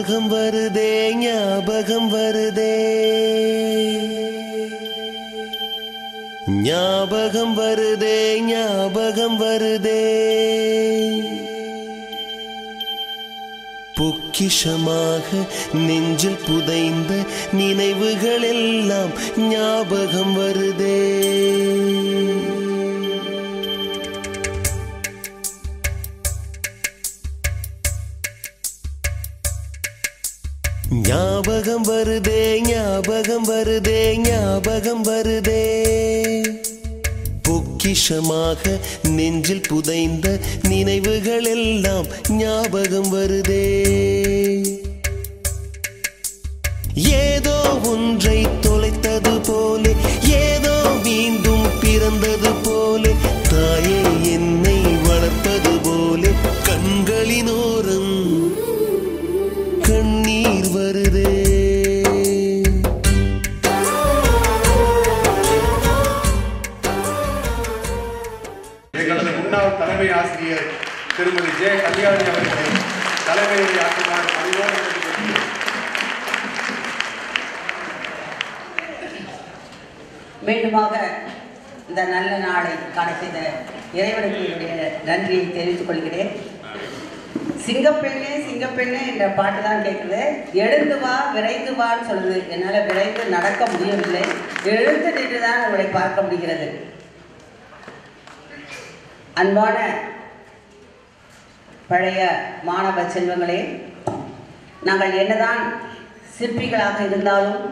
ஞாபகம் வருதே ஞாபகம் வருதே ஞாபகம் வருதே ஞாபகம் வருதே பொக்கிஷமாக நெஞ்சில் புதைந்த நினைவுகள் எல்லாம் ஞாபகம் வருதே ஞாபகம் வருதே ஞாபகம் வருதே ஞாபகம் வருதே பொக்கிஷமாக நெஞ்சில் புதைந்த நினைவுகள் எல்லாம் ஞாபகம் வருதே ஏதோ ஒன்றை தொலைத்தது போலே ஏதோ மீண்டும் பிறந்தது போலே தாயே என்னை வளர்ப்பது போலே கண்களினோரம் கண்ணீர் வருதே எங்களது முன்னாள் தலைமை ஆசிரியர் திருமதி ஜே கல்யாணி அவர்களை தலைமை ஆற்றுமாறு பணிவோடு கேட்டுக்கொள்கிறேன். மீண்டுமாக இந்த நல்ல நாளை காண செய்த இறைவனுக்கு என்னுடைய நன்றியை தெரிவித்துக் கொள்கிறேன் சிங்கப்பெண்ணே சிங்கப்பெண்ணே என்ற பாட்டு தான் கேட்குது எழுந்து வா விரைந்து வான்னு சொல்லுது என்னால் விரைந்து நடக்க முடியவில்லை எழுந்து நின்று தான் உங்களை பார்க்க முடிகிறது அன்பான பழைய மாணவ செல்வங்களே நாங்கள் என்னதான் சிற்பிகளாக இருந்தாலும்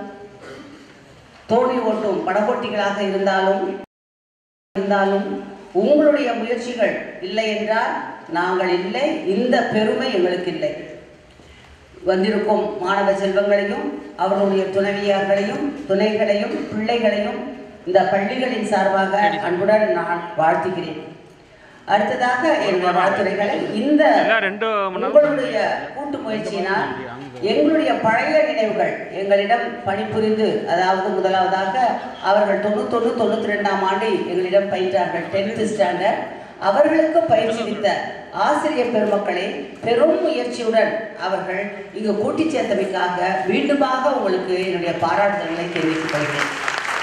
தோணி ஓட்டும் படகோட்டிகளாக இருந்தாலும் இருந்தாலும் உங்களுடைய முயற்சிகள் இல்லை என்றால் நாங்கள் இல்லை இந்த பெருமை எங்களுக்கு இல்லை வந்திருக்கும் மாணவ செல்வங்களையும் அவர்களுடைய துணைவியார்களையும் துணைகளையும் பிள்ளைகளையும் இந்த பள்ளிகளின் சார்பாக அன்புடன் நான் வாழ்த்துகிறேன் அடுத்ததாக என்னுடைய வாழ்த்துரைகளை இந்த ரெண்டு மணி நேரம் உங்களுடைய கூட்டு முயற்சியினால் எங்களுடைய பழைய நினைவுகள் எங்களிடம் பணிபுரிந்து அதாவது முதலாவதாக அவர்கள் தொண்ணூத்தொன்று தொண்ணூத்தி ரெண்டாம் ஆண்டு எங்களிடம் பயின்றார்கள் டென்த் ஸ்டாண்டர்ட் அவர்களுக்கு பயிற்சிவித்த ஆசிரியர் பெருமக்களே பெரும் முயற்சியுடன் அவர்கள் இங்கு கூட்டி சேர்த்தமைக்காக மீண்டுமாக உங்களுக்கு என்னுடைய பாராட்டுதல்களை தெரிவித்துக் கொள்கிறேன்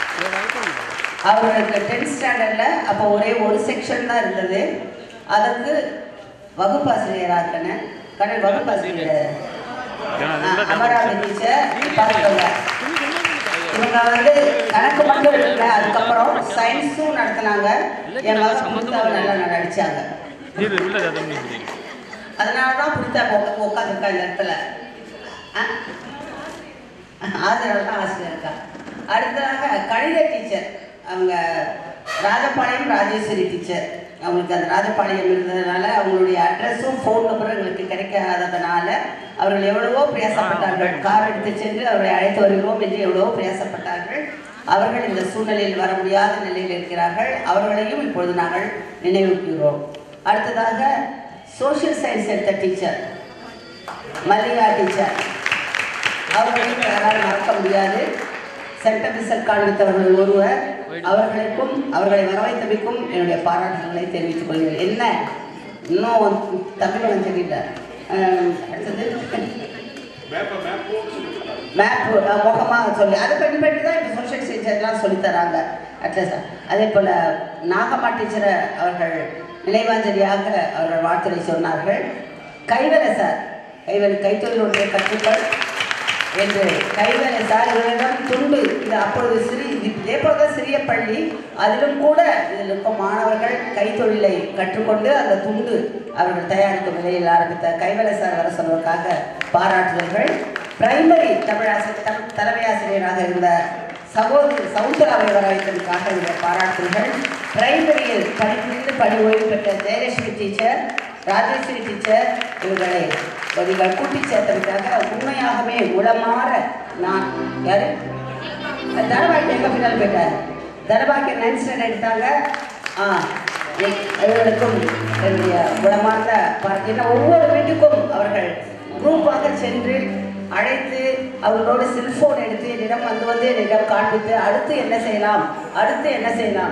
அவர்களுக்கு டென்த் ஸ்டாண்டர்டில் அப்போ ஒரே ஒரு செக்ஷன் தான் இருந்தது அதற்கு வகுப்பாசிரியராக இருக்கணும் கடல் வகுப்பாசிரியர் ஆ, அமராவதி டீச்சர் பார்த்துக்கோங்க இவங்க வந்து கணக்கு மட்டும் இல்லை அதுக்கப்புறம் சயின்ஸும் நடத்தினாங்க என் மகன் புனிதாவை நல்லா நடிச்சாங்க இது உள்ள ஜாதகம் நீங்க அதனால தான் புனிதா உட்காந்துருக்கா இந்த இடத்துல ஆ? ஆசிரியர் தான் ஆசிரியர் இருக்கா அடுத்ததாக கணித டீச்சர் அவங்க ராஜபாளையம் ராஜேஸ்வரி டீச்சர் அவங்களுக்கு அந்த ராஜபாளையம் இருந்ததுனால அவங்களுடைய அட்ரஸும் ஃபோன் நம்பரும் எங்களுக்கு கிடைக்காததுனால அவர்கள் எவ்வளவோ பிரயாசப்பட்டார்கள் கார் எடுத்து சென்று அவர்களை அழைத்து வருகிறோம் என்று எவ்வளவோ பிரயாசப்பட்டார்கள் அவர்கள் இந்த சூழ்நிலையில் வர முடியாத நிலையில் இருக்கிறார்கள் அவர்களையும் இப்பொழுது நாங்கள் நினைவுகிறோம் அடுத்ததாக சோஷியல் சயின்ஸ் எடுத்த டீச்சர் மல்லிகா டீச்சர் அவர்களையும் யாரால் மறக்க முடியாது சென்டமிசல் காண்பித்தவர்கள் ஒருவர் அவர்களுக்கும் அவர்களை வரவைத்தமைக்கும் என்னுடைய பாராட்டுகளை தெரிவித்துக் கொள்கிறேன் என்ன இன்னும் வந்து தமிழ் வந்து தெரியல அஹ், அடுத்தது மேப் முகமாக சொல்லி அதை பண்ணி பண்ணி தான் இப்போ சோஷியல் சயின்ஸ் சொல்லி தராங்க அட்லீஸ்ட் அதே போல் நாகம்மா டீச்சரை அவர்கள் நினைவாஞ்சலியாக அவர்கள் வாழ்த்துரை சொன்னார்கள் கைவலை சார் கைவல் கைத்தொழிலுடைய கற்றுக்கள் என்று கைவலை சார் இவரிடம் துண்டு இது அப்பொழுது சிறி இது இதே போல தான் சிறிய பள்ளி அதிலும் கூட இதில் இருக்கும் மாணவர்கள் கைத்தொழிலை கற்றுக்கொண்டு அந்த துண்டு அவர்கள் தயாரிக்கும் நிலையில் ஆரம்பித்த கைவலை சார் வர சொன்னதற்காக பாராட்டுதல்கள் பிரைமரி தமிழாசிரியர் தம் தலைமை ஆசிரியராக இருந்த சகோதரி சவுந்தராவை வரவைத்ததற்காக இந்த பாராட்டுதல்கள் பிரைமரியில் பணிபுரிந்து பணி ஓய்வு பெற்ற ஜெயலட்சுமி டீச்சர் ராஜேஸ்வரி டீச்சர் இவர்களை நீங்கள் கூட்டி சேர்த்ததுக்காக உண்மையாகவே உளமாற நான் யாரு தனபாக்கி எங்க பின்னால் போயிட்டார் தனபாக்கி நைன்த் ஸ்டாண்டர்ட் எடுத்தாங்க ஆ எ- இவர்களுக்கும் என்னுடைய குணமார்ந்த பாராட்டு ஏன்னா ஒவ்வொரு வீட்டுக்கும் அவர்கள் குரூப்பாக சென்று அழைத்து அவர்களோடு செல்போன் எடுத்து என்னிடம் வந்து வந்து என்னிடம் காண்பித்து அடுத்து என்ன செய்யலாம் அடுத்து என்ன செய்யலாம்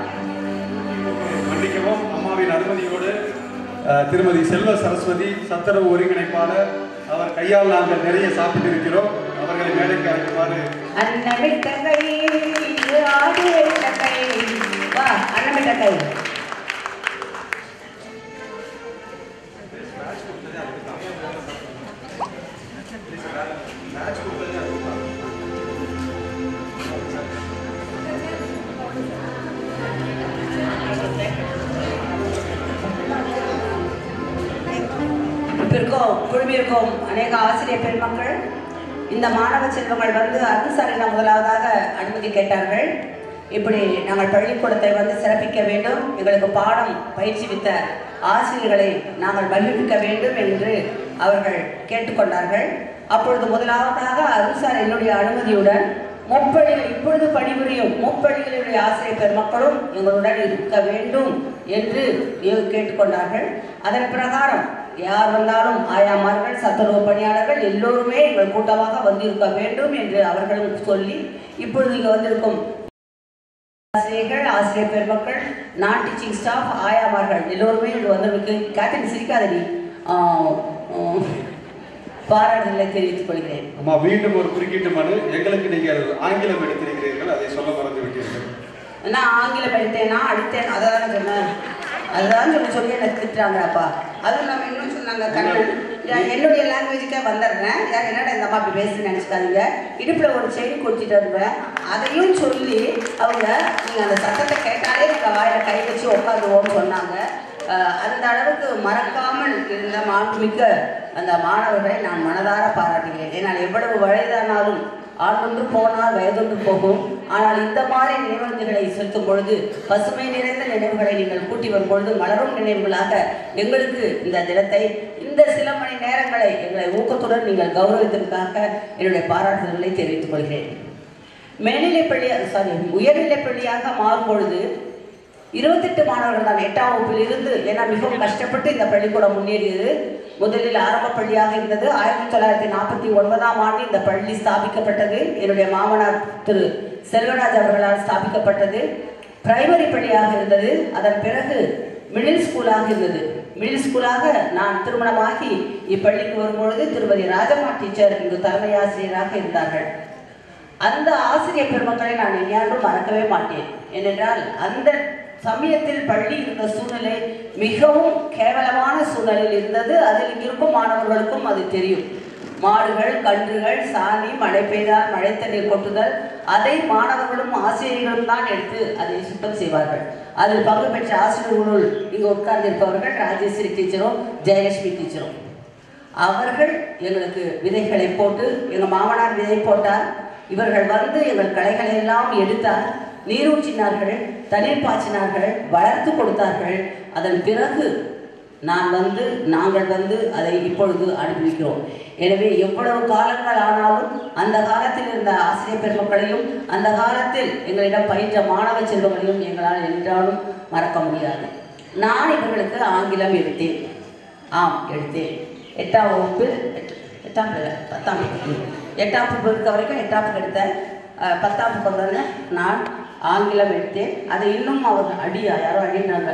மன்னிக்கவும் அம்மாவின் அனுமதியோடு அஹ், திருமதி செல்வ சரஸ்வதி சத்துணவு ஒருங்கிணைப்பாளர் அவர் கையால் நாங்கள் நிறைய சாப்பிட்டு இருக்கிறோம் அவர்களை மேடைக்கு அழைக்குமாறு அன்னமிட்ட கை ஆடிட்ட கை வா அன்னமிட்ட கை இப்ப இருக்கோம் குழுமியிருக்கும் அநேக ஆசிரியர் பெருமக்கள் இந்த மாணவ செல்வங்கள் வந்து அருள்சாரிடம் முதலாவதாக அனுமதி கேட்டார்கள் இப்படி நாங்கள் பள்ளிக்கூடத்தை வந்து சிறப்பிக்க வேண்டும் எங்களுக்கு பாடம் பயிற்சிவித்த ஆசிரியர்களை நாங்கள் மகிழ்விக்க வேண்டும் என்று அவர்கள் கேட்டுக்கொண்டார்கள் அப்பொழுது முதலாவதாக அருள்சார் என்னுடைய அனுமதியுடன் முப்பள்ளிகள் இப்பொழுது பணிபுரியும் முப்பள்ளிகளுடைய ஆசிரியர் பெருமக்களும் எங்களுடன் இருக்க வேண்டும் என்று இவ- கேட்டுக்கொண்டார்கள் அதன் பிரகாரம் யார் வந்தாலும் ஆயாமார்கள் சத்துணவு பணியாளர்கள் எல்லோருமே எங்கள் கூட்டமாக வந்திருக்க வேண்டும் என்று அவர்களும் சொல்லி இப்பொழுது இங்கு வந்திருக்கும் ஆசிரியர்கள் ஆசிரியர் பெருமக்கள் நான் டீச்சிங் ஸ்டாஃப் ஆயாமார்கள் எல்லோருமே இங்கு வந்திருக்கு கேப்டன் சிரிக்காதடி ஆஹ், ஆஹ், பாராட்டுதலை தெரிவித்துக் கொள்கிறேன் அம்மா மீண்டும் ஒரு குறுக்கீட்டு மனு எங்களுக்கு நீங்கள் ஆங்கிலம் எடுத்திருக்கிறீர்கள் அதை சொல்ல மறந்து விட்டீர்கள் நான் ஆங்கிலம் எடுத்தேனா அடுத்தேன் அதை தானே சொன்னேன் அதுதான் சொல்லி சொல்லி எனக்கு திட்டுறாங்கப்பா அதுவும் நம்ம இன்னும் சொன்னாங்க கண்ணன் நான் என்னுடைய லாங்குவேஜுக்கே வந்துடுறேன் யார் என்னடா இந்த அம்மா அப்படி பேசுன்னு நினச்சிக்காதீங்க இடுப்பில் ஒரு செயின் கொடுத்துட்டு வருவேன் அதையும் சொல்லி அவங்க நீங்கள் அந்த சத்தத்தை கேட்டாலே நீங்கள் வாயில் கை வச்சு உட்காந்துவோம்னு சொன்னாங்க அஹ் அந்த அளவுக்கு மறக்காமல் இருந்த மாண்புமிக்க அந்த மாணவர்களை நான் மனதார பாராட்டுகிறேன் ஏன்னால் எவ்வளவு வயதானாலும் ஆண்டொன்று போனால் வயதொன்று போகும் ஆனால் இந்த மாதிரி நினைவுகளை செலுத்தும் பொழுது பசுமை நிறைந்த நினைவுகளை நீங்கள் கூட்டி வரும் பொழுது மலரும் நினைவுகளாக எங்களுக்கு இந்த தினத்தை இந்த சில மணி நேரங்களை எங்களை ஊக்கத்துடன் நீங்கள் கௌரவித்ததற்காக என்னுடைய பாராட்டுதல்களை தெரிவித்துக் கொள்கிறேன் மேல்நிலைப் பள்ளி சாரி உயர்நிலைப் பள்ளியாக மாறும் பொழுது இருபத்தெட்டு மாணவர்கள் தான் எட்டாம் வகுப்பில் இருந்து ஏன்னா மிகவும் கஷ்டப்பட்டு இந்த பள்ளிக்கூடம் முன்னேறியது முதலில் ஆரம்ப பள்ளியாக இருந்தது ஆயிரத்தி தொள்ளாயிரத்தி நாற்பத்தி ஒன்பதாம் ஆண்டு இந்த பள்ளி ஸ்தாபிக்கப்பட்டது என்னுடைய மாமனார் திரு செல்வராஜ் அவர்களால் ஸ்தாபிக்கப்பட்டது பிரைமரி பள்ளியாக இருந்தது அதன் பிறகு மிடில் ஸ்கூலாக இருந்தது மிடில் ஸ்கூலாக நான் திருமணமாகி இப்பள்ளிக்கு வரும்பொழுது திருமதி ராஜம்மா டீச்சர் இங்கு தலைமை ஆசிரியராக இருந்தார்கள் அந்த ஆசிரியர் பெருமக்களை நான் எந்நாளும் மறக்கவே மாட்டேன் ஏனென்றால் அந்த சமயத்தில் பள்ளி இருந்த சூழ்நிலை மிகவும் கேவலமான சூழ்நிலையில் இருந்தது அதில் இருக்கும் மாணவர்களுக்கும் அது தெரியும் மாடுகள் கன்றுகள் சாணி மழை பெய்தால் மழை தண்ணீர் கொட்டுதல் அதை மாணவர்களும் ஆசிரியர்களும் தான் எடுத்து அதை சுத்தம் செய்வார்கள் அதில் பங்கு பெற்ற ஆசிரியர்களுள் இங்கு உட்கார்ந்திருப்பவர்கள் ராஜேஸ்வரி டீச்சரும் ஜெயலட்சுமி டீச்சரும் அவர்கள் எங்களுக்கு விதைகளை போட்டு எங்கள் மாமனார் விதை போட்டார் இவர்கள் வந்து எங்கள் களைகளை எல்லாம் எடுத்தார் நீரூற்றினார்கள் தண்ணீர் பாய்ச்சினார்கள் வளர்த்து கொடுத்தார்கள் அதன் பிறகு நான் வந்து நாங்கள் வந்து அதை இப்பொழுது அனுபவிக்கிறோம் எனவே எவ்வளவு காலங்கள் ஆனாலும் அந்த காலத்தில் இருந்த ஆசிரியர் பெருமக்களையும் அந்த காலத்தில் எங்களிடம் பயின்ற மாணவ செல்வங்களையும் எங்களால் என்றாலும் மறக்க முடியாது நான் இவர்களுக்கு ஆங்கிலம் எடுத்தேன் ஆம் எடுத்தேன் எட்டாம் வகுப்பு எட்டு- எட்டாம் பிள்ளை பத்தாம் வகுப்பு. எட்டாம் வகுப்பு இருக்க வரைக்கும் எட்டாம் வகுப்பு எடுத்தேன் அஹ், பத்தாம் வகுப்பு வந்தோடனே நான் ஆங்கிலம் எடுத்தேன் அதை இன்னும் அவங்க அடியா யாரோ அடினாங்க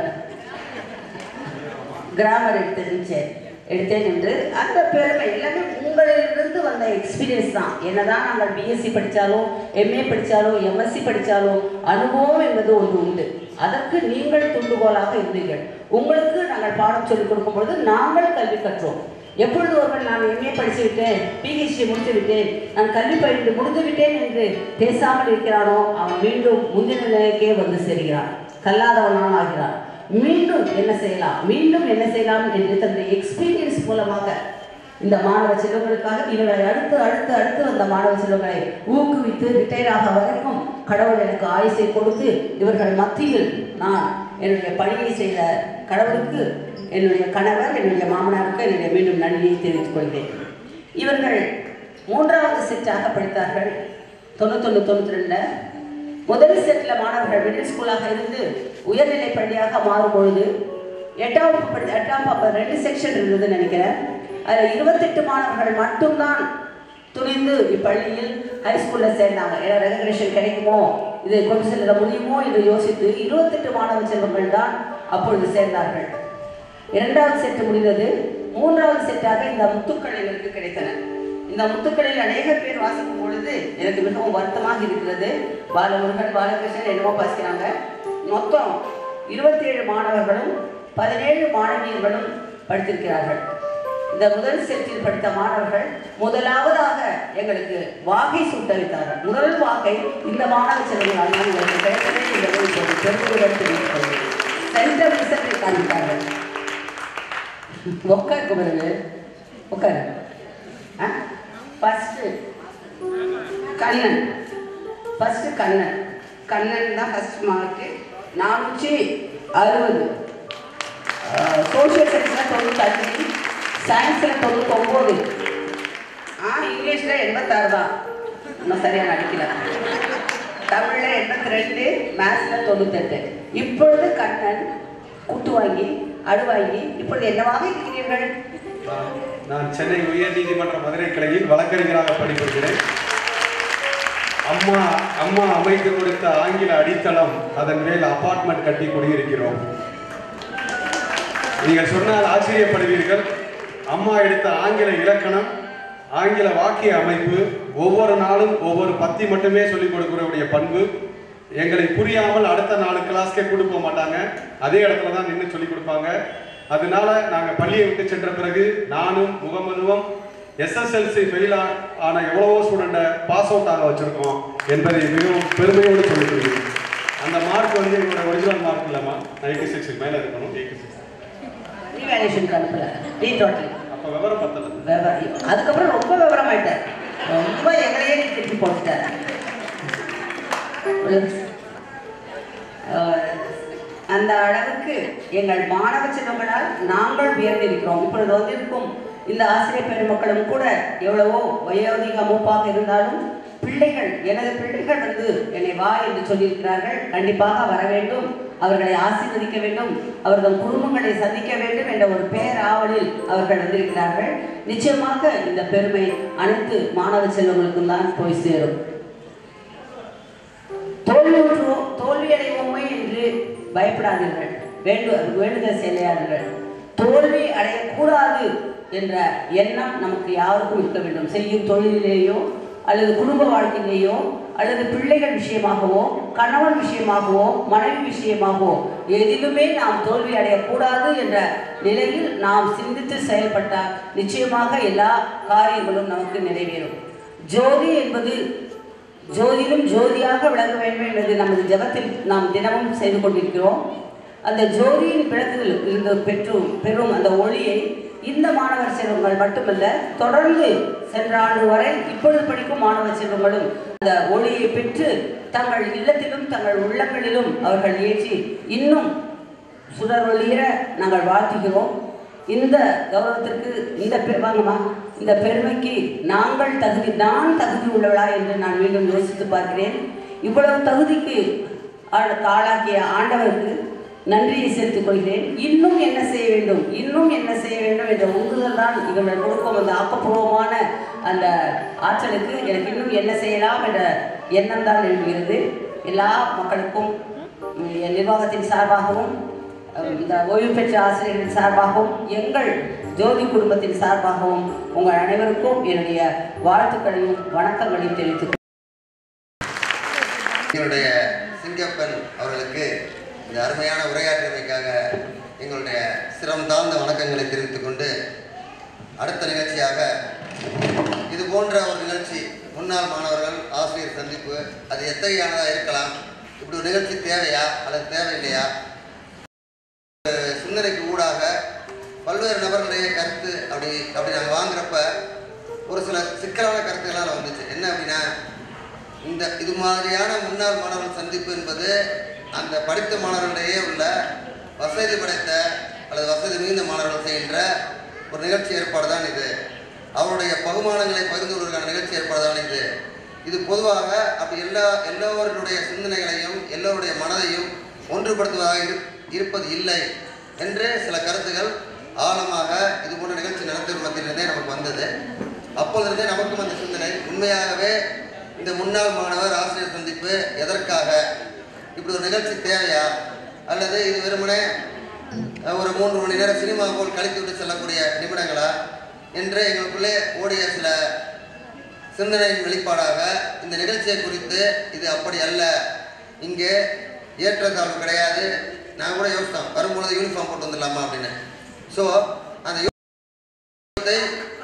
கிராமர் எடுத்தேன் சரி எடுத்தேன் என்று அந்த பெருமை எல்லாமே உங்களிலிருந்து வந்த எக்ஸ்பீரியன்ஸ் தான் என்னதான் நாங்கள் பிஎஸ்சி படித்தாலும் எம்ஏ படித்தாலும் எம்எஸ்சி படித்தாலும் அனுபவம் என்பது ஒன்று உண்டு அதற்கு நீங்கள் துண்டுகோலாக இருந்தீர்கள் உங்களுக்கு நாங்கள் பாடம் சொல்லிக் கொடுக்கும் பொழுது நாங்கள் கல்வி கற்றோம் எப்பொழுது ஒருவன் நான் எம்ஏ படித்து விட்டேன் பிஹெச்டி முடித்து விட்டேன் நான் கல்வி பயின்று முடித்து விட்டேன் என்று பேசாமல் இருக்கிறானோ அவன் மீண்டும் முந்தின நிலைக்கே வந்து சேர்கிறான் கல்லாதவனாக ஆகிறான் மீண்டும் என்ன செய்யலாம் மீண்டும் என்ன செய்யலாம் என்று தன்னுடைய எக்ஸ்பீரியன்ஸ் மூலமாக இந்த மாணவ செல்வங்களுக்காக இவர்களை அடுத்து அடுத்து அடுத்து வந்த மாணவ செல்வங்களை ஊக்குவித்து ரிட்டையர் ஆக வரைக்கும் கடவுள் எனக்கு ஆயுசை கொடுத்து இவர்கள் மத்தியில் நான் என்னுடைய பணியை செய்த கடவுளுக்கு என்னுடைய கணவர் என்னுடைய மாமனாருக்கு என்னுடைய மீண்டும் நன்றியை தெரிவித்துக் கொள்கிறேன் இவர்கள் மூன்றாவது செட்டாக படித்தார்கள் தொண்ணூத்தொன்று தொண்ணூற்றி ரெண்டில் முதல் செட்டில் மாணவர்கள் மிடில் ஸ்கூலாக இருந்து உயர்நிலை பள்ளியாக மாறும் பொழுது எட்டாம் வகுப்பு படி எட்டாம் வகுப்பு ரெண்டு செக்ஷன் இருந்ததுன்னு நினைக்கிறேன் அதில் இருபத்தெட்டு மாணவர்கள் மட்டும்தான் துணிந்து இப்பள்ளியில் ஹைஸ்கூலில் சேர்ந்தாங்க ஏன்னா ரெகக்ரேஷன் கிடைக்குமோ இது கொண்டு செல்ல முடியுமோ என்று யோசித்து இருபத்தெட்டு மாணவ செல்வங்கள் தான் அப்பொழுது சேர்ந்தார்கள் இரண்டாவது செட்டு முடிந்தது மூன்றாவது செட்டாக இந்த முத்துக்கள் எங்களுக்கு கிடைத்தன இந்த முத்துக்களில் அநேக பேர் வாசிக்கும் பொழுது எனக்கு மிகவும் வருத்தமாக இருக்கிறது பாலமுருகன் பாலகிருஷ்ணன் என்னமோ வாசிக்கிறாங்க மொத்தம் இருபத்தேழு மாணவர்களும் பதினேழு மாணவியர்களும் படித்திருக்கிறார்கள் இந்த முதல் செட்டில் படித்த மாணவர்கள் முதலாவதாக எங்களுக்கு வாகை சுட்ட வைத்தார்கள் முதல் வாகை இந்த மாணவ செல்வங்களால் எங்களுக்கு கிடைத்ததை என்பதை இப்போது பெருமையுடன் தெரிவித்துக் கொள்கிறேன் சென்டர் ரிசல்ட்டை காண்பித்தார்கள் உட்காரு குமரவு உட்காரு ஆ ஃபஸ்ட்டு கண்ணன் ஃபஸ்ட்டு கண்ணன் கண்ணன் தான் ஃபஸ்ட் மார்க்கு நானூற்றி அறுபது சோஷியல் சயின்ஸில் தொண்ணூத்தஞ்சு சயின்ஸில் தொண்ணூத்தொம்பது ஆ இங்கிலீஷில் எண்பத்தாறு தான் இன்னும் சரியாக நடிக்கல தமிழில் எண்பத்தி ரெண்டு மேத்ஸில் தொண்ணூத்தெட்டு இப்பொழுது கண்ணன் குட்டு வாங்கி அடு வாங்கி இப்பொழுது என்னவாக இருக்கிறீர்கள் நான் நான் சென்னை உயர்நீதிமன்ற மதுரை கிளையில் வழக்கறிஞராக பணிபுரிகிறேன் அம்மா அம்மா அமைத்து கொடுத்த ஆங்கில அடித்தளம் அதன் மேல் அபார்ட்மெண்ட் கட்டி குடியிருக்கிறோம் நீங்கள் சொன்னால் ஆச்சரியப்படுவீர்கள் அம்மா எடுத்த ஆங்கில இலக்கணம் ஆங்கில வாக்கிய அமைப்பு ஒவ்வொரு நாளும் ஒவ்வொரு பத்தி மட்டுமே சொல்லிக் கொடுக்கிறவுடைய பண்பு எங்களை புரியாமல் அடுத்த நாலு கிளாஸ்க்கே கூட்டு போக மாட்டாங்க அதே இடத்துல தான் நின்று சொல்லிக் கொடுப்பாங்க அதனால நாங்கள் பள்ளியை விட்டு சென்ற பிறகு நானும் முகமதுவும் எஸ்எஸ்எல்சி ஃபெயில் ஆன எவ்வளவோ ஸ்டூடெண்ட்டை பாஸ் அவுட் ஆக வச்சிருக்கோம் என்பதை மிகவும் பெருமையோடு சொல்லிக்கிறேன் அந்த மார்க் வந்து எங்களோட ஒரிஜினல் மார்க் இல்லைம்மா நைன்டி சிக்ஸுக்கு மேலே இருக்கணும் எயிட்டி சிக்ஸ் ரீவேல்யூஷன் அனுப்பல ரீ டோட்டல் அப்போ விவரம் பத்தல விவரம் அதுக்கப்புறம் ரொம்ப விவரமாயிட்டார் ரொம்ப எங்களையே நீ திருப்பி போட்டுட்டார் அஹ், அந்த அளவுக்கு எங்கள் மாணவ செல்வங்களால் நாங்கள் உயர்ந்திருக்கிறோம் இப்பொழுது வந்திருக்கும் இந்த ஆசிரியர் பெருமக்களும் கூட எவ்வளவோ வயோதிக மூப்பாக இருந்தாலும் பிள்ளைகள் எனது பிள்ளைகள் வந்து என்னை வா என்று சொல்லியிருக்கிறார்கள் கண்டிப்பாக வர வேண்டும் அவர்களை ஆசீர்வதிக்க வேண்டும் அவர்கள் குடும்பங்களை சந்திக்க வேண்டும் என்ற ஒரு பேராவலில் அவர்கள் வந்திருக்கிறார்கள் நிச்சயமாக இந்த பெருமை அனைத்து மாணவ செல்வங்களுக்கும் தான் போய் சேரும் தோல்வியுற்றோம் தோல்வியடைவோமே என்று பயப்படாதீர்கள் வேண்டு வேண்டுதல் செய்யாதீர்கள் தோல்வி அடையக்கூடாது என்ற எண்ணம் நமக்கு யாருக்கும் இருக்க வேண்டும் செய்யும் தொழிலிலேயோ அல்லது குடும்ப வாழ்க்கையிலேயோ அல்லது பிள்ளைகள் விஷயமாகவோ கணவன் விஷயமாகவோ மனைவி விஷயமாகவோ எதிலுமே நாம் தோல்வி அடையக்கூடாது என்ற நிலையில் நாம் சிந்தித்து செயல்பட்டால் நிச்சயமாக எல்லா காரியங்களும் நமக்கு நிறைவேறும் ஜோதி என்பது ஜோதியிலும் ஜோதியாக விளங்க வேண்டும் என்பது நமது ஜபத்தில் நாம் தினமும் செய்து கொண்டிருக்கிறோம் அந்த ஜோதியின் விளக்குகள் இருந்து பெற்று பெறும் அந்த ஒளியை இந்த மாணவர் செல்வங்கள் மட்டுமல்ல தொடர்ந்து சென்ற ஆண்டு வரை இப்பொழுது படிக்கும் மாணவர் செல்வங்களும் அந்த ஒளியை பெற்று தங்கள் இல்லத்திலும் தங்கள் உள்ளங்களிலும் அவர்கள் ஏற்றி இன்னும் சுடர் ஒளிர நாங்கள் வாழ்த்துகிறோம் இந்த கௌரவத்திற்கு இந்த பெ- வாங்கம்மா இந்த பெருமைக்கு நாங்கள் தகுதி நான் தகுதி உள்ளவளா என்று நான் மீண்டும் யோசித்து பார்க்கிறேன் இவ்வளவு தகுதிக்கு ஆ- ஆளாக்கிய ஆண்டவருக்கு நன்றியை செலுத்திக் கொள்கிறேன் இன்னும் என்ன செய்ய வேண்டும் இன்னும் என்ன செய்ய வேண்டும் என்ற உந்துதல் தான் இவர்கள் கொடுக்கும் அந்த ஆக்கப்பூர்வமான அந்த ஆற்றலுக்கு எனக்கு இன்னும் என்ன செய்யலாம் என்ற எண்ணம் தான் எழுகிறது எல்லா மக்களுக்கும் உம், என் நிர்வாகத்தின் சார்பாகவும் அஹ், இந்த ஓய்வு பெற்ற ஆசிரியர்களின் சார்பாகவும் எங்கள் ஜோதி குடும்பத்தின் சார்பாகவும் உங்கள் அனைவருக்கும் என்னுடைய வாழ்த்துக்களையும் வணக்கங்களையும் தெரிவித்துக் எங்களுடைய சிங்கப்பன் அவர்களுக்கு இந்த அருமையான உரையாற்றியமைக்காக எங்களுடைய சிரம் தாழ்ந்த வணக்கங்களை தெரிவித்துக் கொண்டு அடுத்த நிகழ்ச்சியாக இது போன்ற ஒரு நிகழ்ச்சி முன்னாள் மாணவர்கள் ஆசிரியர் சந்திப்பு அது எத்தகையானதாக இருக்கலாம் இப்படி ஒரு நிகழ்ச்சி தேவையா அல்லது தேவையில்லையா ஒரு சிந்தனைக்கு ஊடாக பல்வேறு நபர்களுடைய கருத்து அப்படி அப்படி நாங்கள் வாங்குறப்ப ஒரு சில சிக்கலான கருத்துக்கள்லாம் வந்துச்சு என்ன அப்படின்னா இந்த இது மாதிரியான முன்னாள் மாணவர்கள் சந்திப்பு என்பது அந்த படித்த மாணவர்களிடையே உள்ள வசதி படைத்த அல்லது வசதி மிகுந்த மாணவர்கள் செய்கின்ற ஒரு நிகழ்ச்சி ஏற்பாடு தான் இது அவருடைய பகுமானங்களை பகிர்ந்து கொள்வதற்கான நிகழ்ச்சி ஏற்பாடு தான் இது இது பொதுவாக அப்படி எல்லா எல்லோருடைய சிந்தனைகளையும் எல்லோருடைய மனதையும் ஒன்றுபடுத்துவதாக இரு இருப்பது இல்லை என்று சில கருத்துகள் ஆழமாக இது போன்ற நிகழ்ச்சி நடத்தும் மத்தியிலிருந்தே நமக்கு வந்தது அப்பொழுதிருந்தே நமக்கும் அந்த சிந்தனை உண்மையாகவே இந்த முன்னாள் மாணவர் ஆசிரியர் சந்திப்பு எதற்காக இப்படி ஒரு நிகழ்ச்சி தேவையா அல்லது இது வெறுமனே அஹ், ஒரு மூன்று மணி நேரம் சினிமா போல் கழித்து விட்டு செல்லக்கூடிய நிமிடங்களா என்று எங்களுக்குள்ளே ஓடிய சில சிந்தனையின் வெளிப்பாடாக இந்த நிகழ்ச்சியை குறித்து இது அப்படி அல்ல இங்கே ஏற்றத்தாழ்வு கிடையாது நான் கூட யோசித்தோம் வரும்பொழுது யூனிஃபார்ம் போட்டு வந்துடலாமா அப்படின்னு ஸோ அந்த யூனிஃபார்த்தை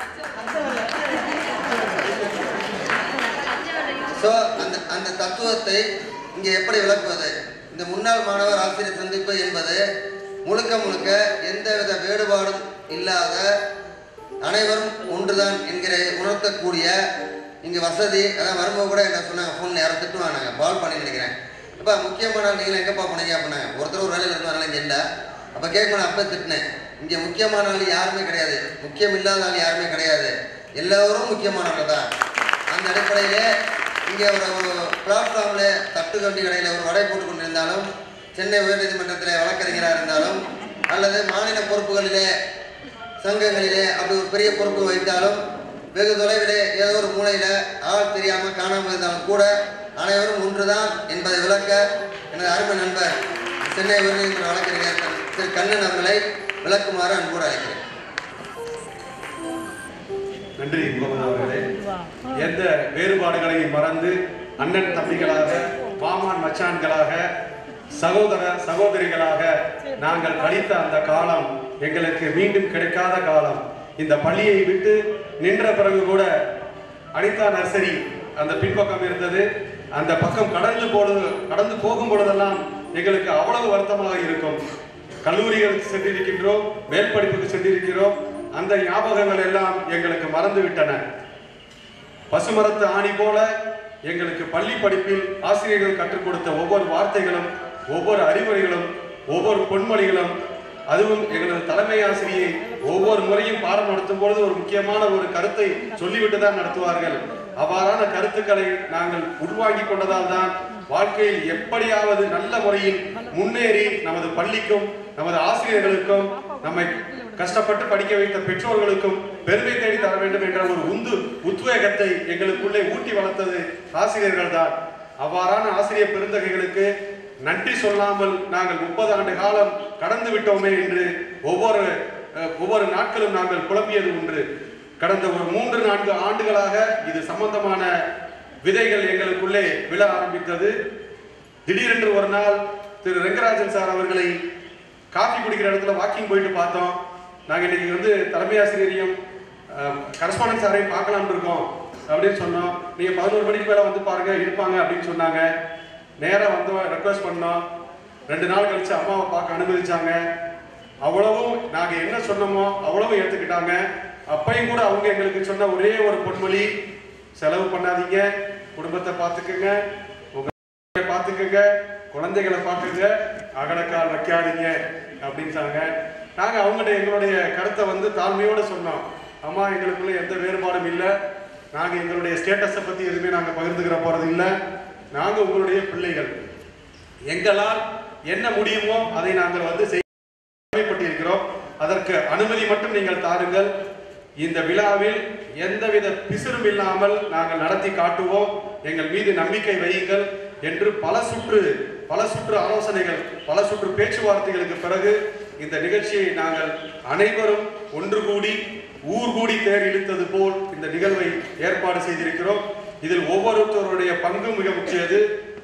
ஸோ அந்த அந்த தத்துவத்தை இங்கே எப்படி விளக்குவது இந்த முன்னாள் மாணவர் ஆசிரியர் சந்திப்பு என்பது முழுக்க முழுக்க எந்தவித வேறுபாடும் இல்லாத அனைவரும் ஒன்றுதான் என்கிற உணர்த்தக்கூடிய இங்கே வசதி அதான் வரும்போது கூட என்ன சொன்னாங்க ஃபோனில் யாரும் திட்டுவாங்க பால் பண்ணி நினைக்கிறேன் அப்போ முக்கியமான ஆள் நீங்களும் எங்கேப்பா போனீங்க அப்படின்னாங்க ஒருத்தர் ஒரு வேலையில் இருந்தாங்க இங்கே இல்லை அப்போ கேட்கணும் அப்போ திட்டினேன் இங்கே முக்கியமான ஆள் யாருமே கிடையாது முக்கியம் இல்லாத ஆள் யாருமே கிடையாது எல்லோரும் முக்கியமானவர்கள் தான் அந்த அடிப்படையிலே இங்கே ஒரு பிளாட்ஃபார்மில் தட்டு கண்டி கடையில் ஒரு வடை போட்டு கொண்டிருந்தாலும் சென்னை உயர்நீதிமன்றத்தில் வழக்கறிஞராக இருந்தாலும் அல்லது மாநில பொறுப்புகளிலே சங்கங்களிலே அப்படி ஒரு பெரிய பொறுப்பு வைத்தாலும் வெகு தொலைவிலே ஏதோ ஒரு மூலையில் ஆள் தெரியாமல் காணாமல் இருந்தாலும் கூட அனைவரும் ஒன்றுதான் என்பதை விளக்க எனது அருமை நண்பர் சென்னை உயர்நீதிமன்ற வழக்கறிஞர் திரு கண்ணன் அவர்களை விளக்குமாறு அன்போடு அழைக்கிறேன் நன்றி முகமது அவர்களே எந்த வேறுபாடுகளையும் மறந்து அண்ணன் தம்பிகளாக மாமான் மச்சான்களாக சகோதர சகோதரிகளாக நாங்கள் கழித்த அந்த காலம் எங்களுக்கு மீண்டும் கிடைக்காத காலம் இந்த பள்ளியை விட்டு நின்ற பிறகு கூட அனிதா நர்சரி அந்த பின்பக்கம் இருந்தது அந்த பக்கம் கடந்து பொழுது கடந்து போகும் பொழுதெல்லாம் எங்களுக்கு அவ்வளவு வருத்தமாக இருக்கும் கல்லூரிகளுக்கு சென்றிருக்கின்றோம் மேல் படிப்புக்கு சென்றிருக்கிறோம் அந்த ஞாபகங்கள் எல்லாம் எங்களுக்கு மறந்து விட்டன பசுமரத்து ஆணி போல எங்களுக்கு பள்ளி படிப்பில் ஆசிரியர்கள் கற்றுக் கொடுத்த ஒவ்வொரு வார்த்தைகளும் ஒவ்வொரு அறிவுரைகளும் ஒவ்வொரு பொன்மொழிகளும் அதுவும் எங்களது தலைமை ஆசிரியை ஒவ்வொரு முறையும் பாடம் நடத்தும் பொழுது ஒரு முக்கியமான ஒரு கருத்தை சொல்லிவிட்டு தான் நடத்துவார்கள் அவ்வாறான கருத்துக்களை நாங்கள் உருவாக்கி கொண்டதால் தான் வாழ்க்கையில் எப்படியாவது நல்ல முறையில் முன்னேறி நமது பள்ளிக்கும் நமது ஆசிரியர்களுக்கும் நம்மை கஷ்டப்பட்டு படிக்க வைத்த பெற்றோர்களுக்கும் பெருமை தேடி தர வேண்டும் என்ற ஒரு உந்து உத்வேகத்தை எங்களுக்குள்ளே ஊட்டி வளர்த்தது ஆசிரியர்கள் தான் அவ்வாறான ஆசிரியர் பெருந்தகைகளுக்கு நன்றி சொல்லாமல் நாங்கள் முப்பது ஆண்டு காலம் கடந்து விட்டோமே என்று ஒவ்வொரு அஹ், ஒவ்வொரு நாட்களும் நாங்கள் குழம்பியது ஒன்று கடந்த ஒரு மூன்று நான்கு ஆண்டுகளாக இது சம்பந்தமான விதைகள் எங்களுக்குள்ளே விழ ஆரம்பித்தது திடீரென்று ஒரு நாள் திரு ரெங்கராஜன் சார் அவர்களை காஃபி குடிக்கிற இடத்துல வாக்கிங் போயிட்டு பார்த்தோம் நாங்கள் இன்னைக்கு வந்து தலைமை ஆசிரியரையும் கரஸ்பாண்டன்ட் சாரையும் பார்க்கலாம்னு இருக்கோம் அப்படின்னு சொன்னோம் நீங்கள் பதினோரு மணிக்கு மேலே வந்து பாருங்க இருப்பாங்க அப்படின்னு சொன்னாங்க நேராக வந்தோம் ரெக்வஸ்ட் பண்ணோம் ரெண்டு நாள் கழிச்சு அம்மாவை பார்க்க அனுமதிச்சாங்க அவ்வளவும் நாங்கள் என்ன சொன்னோமோ அவ்வளவும் ஏற்றுக்கிட்டாங்க அப்பையும் கூட அவங்க எங்களுக்கு சொன்ன ஒரே ஒரு பொன்மொழி செலவு பண்ணாதீங்க குடும்பத்தை பார்த்துக்குங்க உங்க பார்த்துக்கங்க குழந்தைகளை பார்த்துங்க அகலக்கால் வைக்காதீங்க அப்படின்ட்டாங்க நாங்கள் அவங்கள்ட்ட எங்களுடைய கருத்தை வந்து தாழ்மையோடு சொன்னோம் அம்மா எங்களுக்குள்ள எந்த வேறுபாடும் இல்லை நாங்கள் எங்களுடைய ஸ்டேட்டஸை பற்றி எதுவுமே நாங்கள் பகிர்ந்துக்கிற போகிறது இல்லை நாங்கள் உங்களுடைய பிள்ளைகள் எங்களால் என்ன முடியுமோ அதை நாங்கள் வந்து செய்ய கடமைப்பட்டிருக்கிறோம் அதற்கு அனுமதி மட்டும் நீங்கள் தாருங்கள் இந்த விழாவில் எந்தவித பிசிறும் இல்லாமல் நாங்கள் நடத்தி காட்டுவோம் எங்கள் மீது நம்பிக்கை வையுங்கள் என்று பல சுற்று பல சுற்று ஆலோசனைகள் பல சுற்று பேச்சுவார்த்தைகளுக்கு பிறகு இந்த நிகழ்ச்சியை நாங்கள் அனைவரும் ஒன்று கூடி ஊர் கூடி தேர் இழுத்தது போல் இந்த நிகழ்வை ஏற்பாடு செய்திருக்கிறோம் இதில் ஒவ்வொருத்தருடைய பங்கு மிக முக்கியது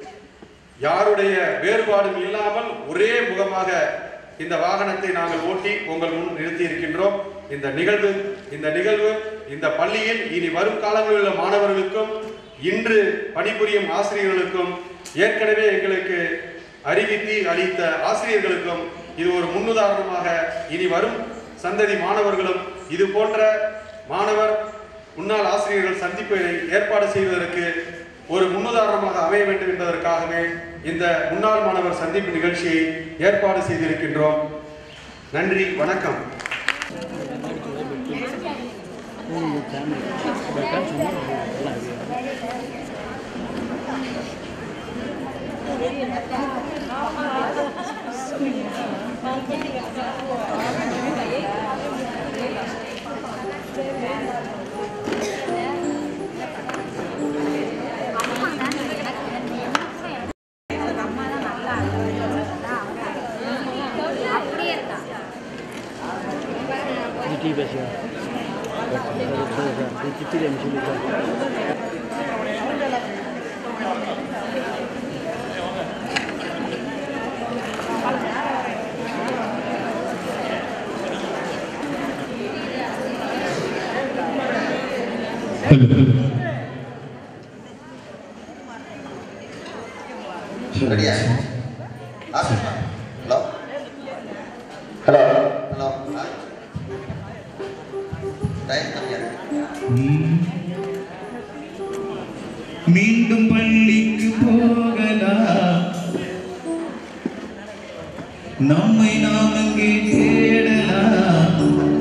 யாருடைய வேறுபாடும் இல்லாமல் ஒரே முகமாக இந்த வாகனத்தை நாங்கள் ஓட்டி உங்கள் முன் நிறுத்தி இருக்கின்றோம் இந்த நிகழ்வு இந்த நிகழ்வு இந்த பள்ளியில் இனி வரும் காலங்களில் உள்ள மாணவர்களுக்கும் இன்று பணிபுரியும் ஆசிரியர்களுக்கும் ஏற்கனவே எங்களுக்கு அறிவித்து அளித்த ஆசிரியர்களுக்கும் இது ஒரு முன்னுதாரணமாக இனி வரும் சந்ததி மாணவர்களும் இது போன்ற மாணவர் முன்னாள் ஆசிரியர்கள் சந்திப்பை ஏற்பாடு செய்வதற்கு ஒரு முன்னுதாரணமாக அமைய வேண்டும் என்பதற்காகவே இந்த முன்னாள் மாணவர் சந்திப்பு நிகழ்ச்சியை ஏற்பாடு செய்திருக்கின்றோம் நன்றி வணக்கம் அப்படியே இருக்கா ரெடியா ஹலோ ஹலோ ஹலோ டைம் கம்மியா இருக்கு மீண்டும் பள்ளிக்கு போகலாம் நம்மை நாம் அங்கே தேடலாம்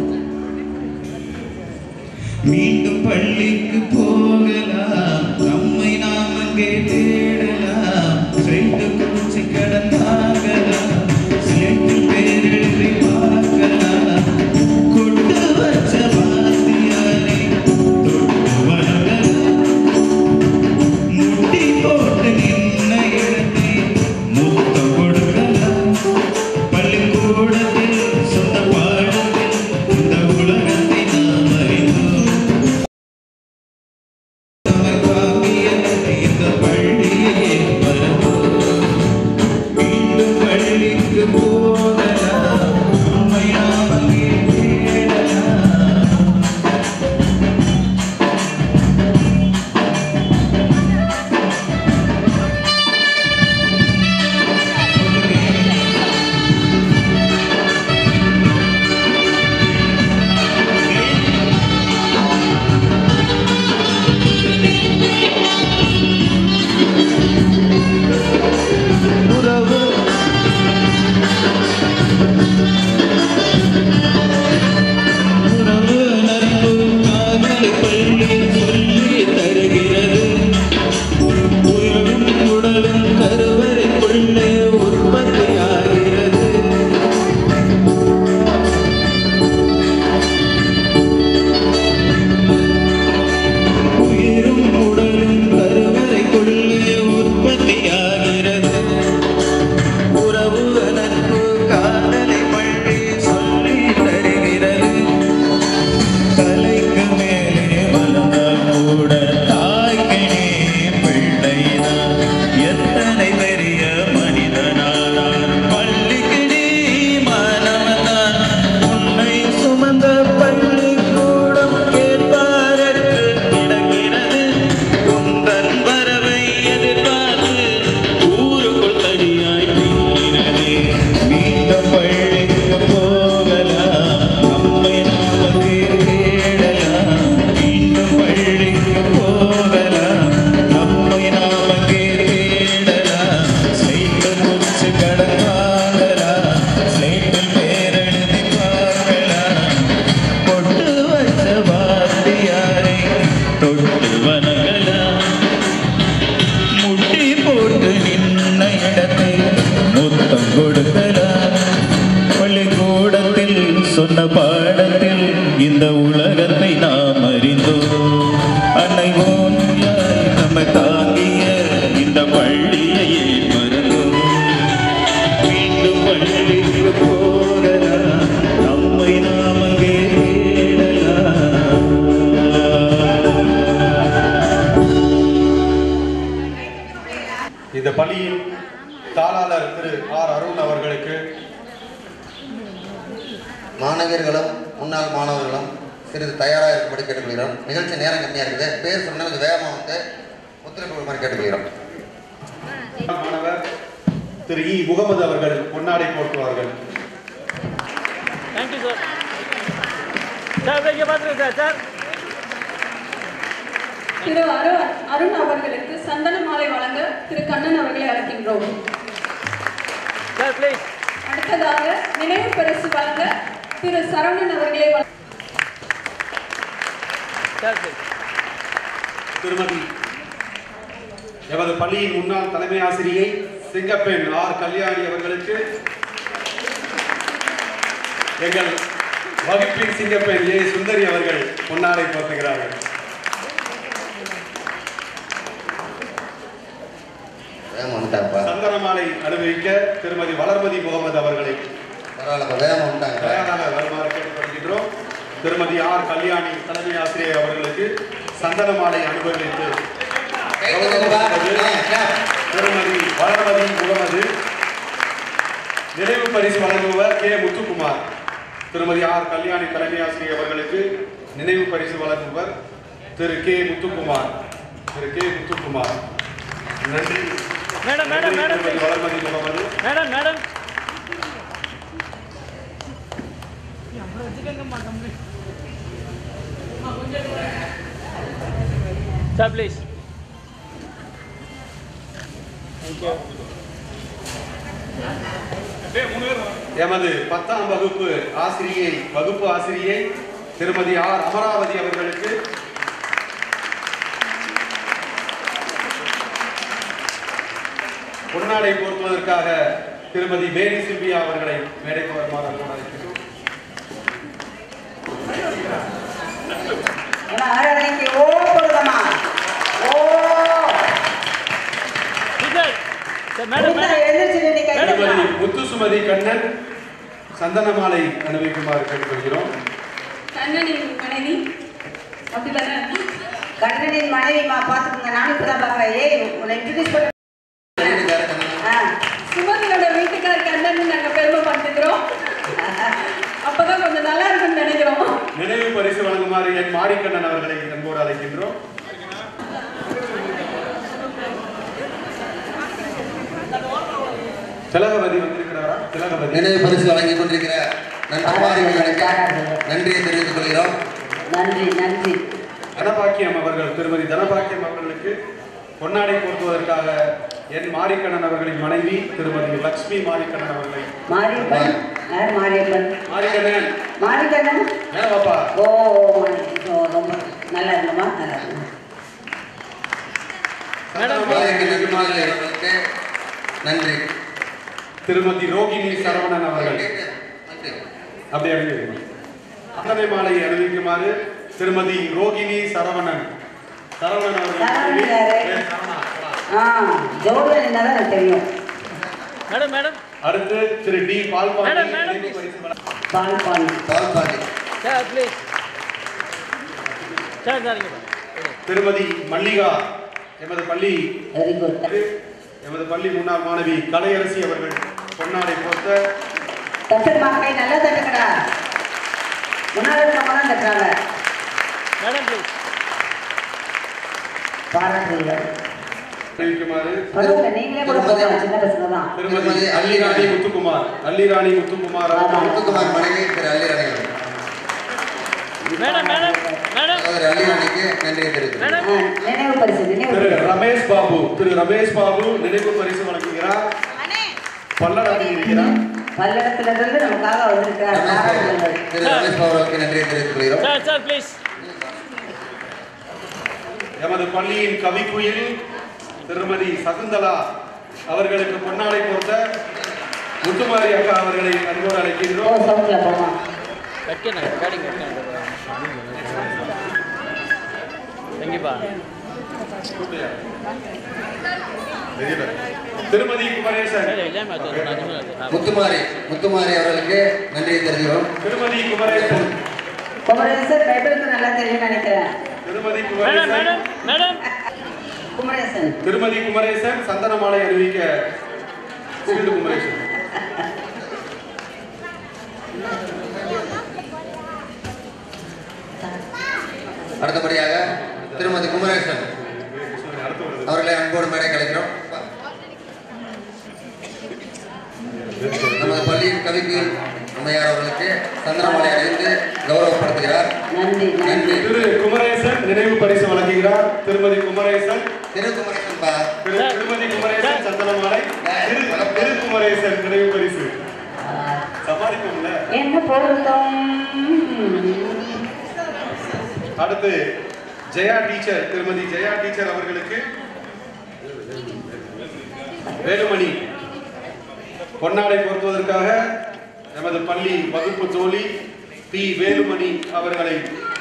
மீண்டும் பள்ளிக்கு போகலாம் நம்மை நாம் அங்கே தேடலாம் ஸ்ட்ரைட்டு குச்சி கடந்தாகலாம் ஸ்லேட்டில் பேரெழுதி பார்க்கலாம் கொண்டு வச்ச வாத்தியாரை தொட்டு வணங்கலாம் முட்டி போட்டு நின்ன இடத்தை முத்தம் கொடுக்கலாம் பள்ளிக்கூடத்தில் சொந்த பாடத்தில் இந்த உலகத்தை நாம் அறிந்தோம் நம்மை காப்பிய இந்த பள்ளியை மறந்தோம் மீண்டும் பள்ளிக்கு போகலாம் நம்மை நாம் அங்கே தேடலாம் உறவு உறவு நட்பு காதல் பள்ளி சொல்லி தருகிறது உயிரும் உடலும் கருவறைக்குள்ளே உற்பத்தியாகிறது உயிரும் உடலும் கருவறைக்குள்ளே உற்பத்தியாகிறது உறவு நட்பு காதலை பள்ளி சொல்லி தருகிறது தலைக்கு மேலே வளர்ந்தால் கூட தாய்க்கினே பிள்ளைதான் எத்தனை பெரிய மனிதனானார் பள்ளிக்கினே மாணவன்தான் உன்னை சுமந்த பள்ளிக்கூடம் கேட்பாரற்று கிடக்கிறது உந்தன் வரவை எதிர்பார்த்து ஊருக்குள் தனியாய் நிற்கிறது மீண்டும் பள்ளிக்கு போகலாம் நம்மை நாமக்கே தேடலாம் மீண்டும் பள்ளிக்கு போகலாம் நம்மை நாமக்கே தேடலாம் ஸ்லைட்டில் முடிச்சு கடன் வாங்கலாம் ஸ்லைட்டில் பேரெழுதி பார்க்கலாம் பொட்டு வச்ச வாத்தியாரை தொட்டு வணங்கலாம் முட்டி போட்டு நின்ன இடத்தை முத்தம் கொடுக்கலாம் பள்ளிக்கூடத்தில் சொன்ன பாடத்தில் இந்த உலகத்தை நாம் அறிந்தோம் அன்னை ஓன்யாய் நம்மை தாங்கிய இந்த பள்ளியையே மறந்தோம் மீண்டும் பள்ளிக்கு போகலாம் நம்மை நாம் அங்கே தேடலாம் இந்த பள்ளியின் தாளாளர் திரு ஆர் அருண் அவர்களுக்கு மாணவியர்களும் முன்னாள் மாணவர்களும் சிறிது தயாராக இருக்கும்படி கேட்டுக்கொள்கிறோம் நிகழ்ச்சி நேரம் கம்மியாக இருக்குது பேர் சொன்னால் கொஞ்சம் வேகமாக வந்து ஒத்துழைப்பு கொடுக்குமாறு கேட்டுக்கொள்கிறோம் மாணவர் திரு இ முகமது அவர்கள் பொன்னாடை போட்டுவார்கள் தேங்க்யூ சார் சார் இங்கே பார்த்துருங்க சார் சார் திரு அரு அருண் அவர்களுக்கு சந்தன மாலை வழங்க திரு கண்ணன் அவர்களை அழைக்கின்றோம் சார் ப்ளீஸ் அடுத்ததாக நினைவு பரிசு வழங்க திரு சரவணன் அவர்களை வழ- சார் ப்ளீஸ் திருமதி எமது பள்ளியின் முன்னாள் தலைமை ஆசிரியை சிங்கப்பெண் ஆர் கல்யாணி அவர்களுக்கு எங்கள் வகுப்பின் சிங்கப்பெண் ஏ சுந்தரி அவர்கள் பொன்னாடை போர்த்துகிறார்கள் வேகம் வந்துட்டாங்கப்பா சந்தனமாலை அனுபவிக்க திருமதி வளர்மதி முகமது அவர்களை பரவாயில்லப்பா வேகம் வந்துட்டாங்க தயாராக வருமாறு கேட்டுக்கொள்கின்றோம் திருமதி ஆர் கல்யாணி தலைமை ஆசிரியர் அவர்களுக்கு சந்தனமாலை அனுபவித்து திருமதி வளர்மதி முகமது நினைவு பரிசு வழங்குபவர் கே முத்துக்குமார் திருமதி ஆர் கல்யாணி தலைமை ஆசிரியர் அவர்களுக்கு நினைவு பரிசு வழங்குபவர் திரு கே முத்துக்குமார் திரு கே முத்துக்குமார் நன்றி madam madam madam Thirumathi Valarmathi Mohammed madam madam sir please எமது பத்தாம் வகுப்பு ஆசிரியை வகுப்பு ஆசிரியை திருமதி ஆர் அமராவதி அவர்களுக்கு பொன்னாடை போர்த்துவதற்காக திருமதி மேரி சில்வியா அவர்களை மேடைக்கு வருமாறு அன்போடு அழைக்கிறோம். ஏன்னா ஆராதனைக்கு ஓ போடுதமா ஓ டீச்சர் சார் மேடம் புரிந்தா மேடம் எழுந்திருச்சு நின்னு கை திருமதி தட்டலாம். முத்துசுமதி கண்ணன் சந்தனமாலை அணிவிக்குமாறு கேட்டுக்கொள்கிறோம் கண்ணனின் மனைவி அப்படிதானே கண்ணனின் மனைவிமா பாத்துக்கோங்க நானும் இப்பதான் பாக்குறேன் ஏய் உன்னை இன்ட்ரடியூஸ் பண்ண ஆ. சுமதியோட வீட்டுக்கார் கண்ணன் நாங்க பெருமைப்படுத்திக்கிறோம் அப்பதான் கொஞ்சம் நல்லா இருக்கும்னு நினைக்கிறோம் நினைவு பரிசு வழங்குமாறு என் மாரிக்கண்ணன் அவர்களை அன்போடு அழைக்கின்றோம் திலகவதி வந்திருக்கிறாரா திலகவதி நினைவு பரிசு வழங்கிக் கொண்டிருக்கிற நண்பர் மாரியம்மனுக்கு நன்றியை தெரிவித்துக் கொள்கிறோம் நன்றி நன்றி தனபாக்கியம் அவர்கள் திருமதி தனபாக்கியம் அவர்களுக்கு பொன்னாடை போர்த்துவதற்காக என் மாரிக்கண்ணன் அவர்களின் மனைவி திருமதி லக்ஷ்மி மாரிக்கண்ணன் அவர்களை மாரியப்பன் யார் மாரியப்பன் மாரிக்கண்ணன் மாரிக்கண்ணன் மேல பாப்பா ஓ மாரி- ஓ, ரொம்ப நல்லா இருந்தமா நல்லா இருந்தமா மாரியம்மன் நண்பர்கள் அவர்களுக்கு நன்றி திருமதி ரோகிணி சரவணன் அவர்கள் நன்றி அப்படி அணிவிக்கணும் அந்தனை மாலை அணிவிக்குமாறு திருமதி ரோகிணி சரவணன் சரவணன் அவர்கள் சரவணன் யாரு? ஏ, சரவணா, சரவணா. ஆ ஜோடியில் இருந்தால் தான் எனக்கு தெரியும் மேடம் மேடம் அடுத்து Thiru T Palpandi madam, madam. நினைவு பரிசு வழங்க- Pal Pal Palpandi sir please sir sir இங்க திருமதி மல்லிகா எமது பள்ளி வெரி குட் எமது பள்ளி முன்னாள் மாணவி கலையரசி அவர்கள் பொன்னாடை போர்த்த தட்டு மக்களே நல்லா தட்டுக்கடா முன்னாடி இருக்கவங்க தான் தட்டுறாங்க மேடம் ப்ளீஸ் பாராட்டுகள் அறிவிக்குமாறு பரவாயில்ல நீங்களே கூட போகலாம் சின்ன பசங்க தான் திருமதி அல்லிராணி முத்துக்குமார் அல்லிராணி முத்துக்குமார் அவர்கள் முத்துக்குமார் மனைவி திரு அல்லிராணி அவர்கள் மேடம் மேடம் மேடம் சகோதரி அல்லிராணிக்கு நன்றியை தெரிவித்துக் கொள்கிறோம். மேடம் ஆ, நினைவு பரிசு நினைவு திரு பரிசு ரமேஷ் பாபு திரு ரமேஷ் பாபு நினைவு பரிசு வழங்குகிறார் பல்லடத்தில் இருக்கிறார் பல்லடத்துல இருந்து நமக்காக வந்திருக்கிறார் ரமேஷ் பாபு பாராட்டுகள் திரு ரமேஷ் பாபு அவர்களுக்கு நன்றியை தெரிவித்துக் கொள்கிறோம் சார் சார் ப்ளீஸ் எமது பள்ளியின் கவிக்குயில் திருமதி சகுந்தலா அவர்களுக்கு பொன்னாடை போர்த்த முத்துமாரி அக்கா அவர்களை அன்போடு ஓ அழைக்கின்றோம் சவுண்ட்ல போமா வைக்கணும் ரெக்கார்டிங் வைக்கணும் எங்கேப்பா திருமதி குமரேசன் சரி இல்லாமல் அது நான் சொன்னது முத்துமாரி முத்துமாரி அவர்களுக்கு நன்றியை தெரிவிக்கிறோம் திருமதி குமரேசன் குமரேசன் பைபிளுக்கு நல்லா தெரியும் நினைக்கிறேன் Thirumathi madam Kumaresan madam madam Kumaresan Thirumathi Kumaresan சந்தன மாலை அறிவிக்க சீடு குமரேசன் அடுத்தபடியாக திருமதி குமரேசன் அவர்களை அன்போடு மேடை கலைக்கிறோம் நமது பள்ளியின் கவிக்கு அம்மையார் அவர்களுக்கு சந்திரமாலை அணிந்து கௌரவப்படுத்துகிறார் நன்றி நன்றி நன்றி திரு குமரேசன் நினைவு பரிசு வழங்குகிறார் திருமதி குமரேசன் திரு குமரேசன் பா திரு திருமதி குமரேசன் சந்தனமாலை திரு திரு குமரேசன் நினைவு பரிசு சமாளிப்போம்ல என்ன பொருத்தம் அடுத்து ஜெயா டீச்சர் திருமதி ஜெயா டீச்சர் அவர்களுக்கு வேலுமணி பொன்னாடை பொருத்துவதற்காக நமது பள்ளி வகுப்பு தோழி பி வேலுமணி அவர்களை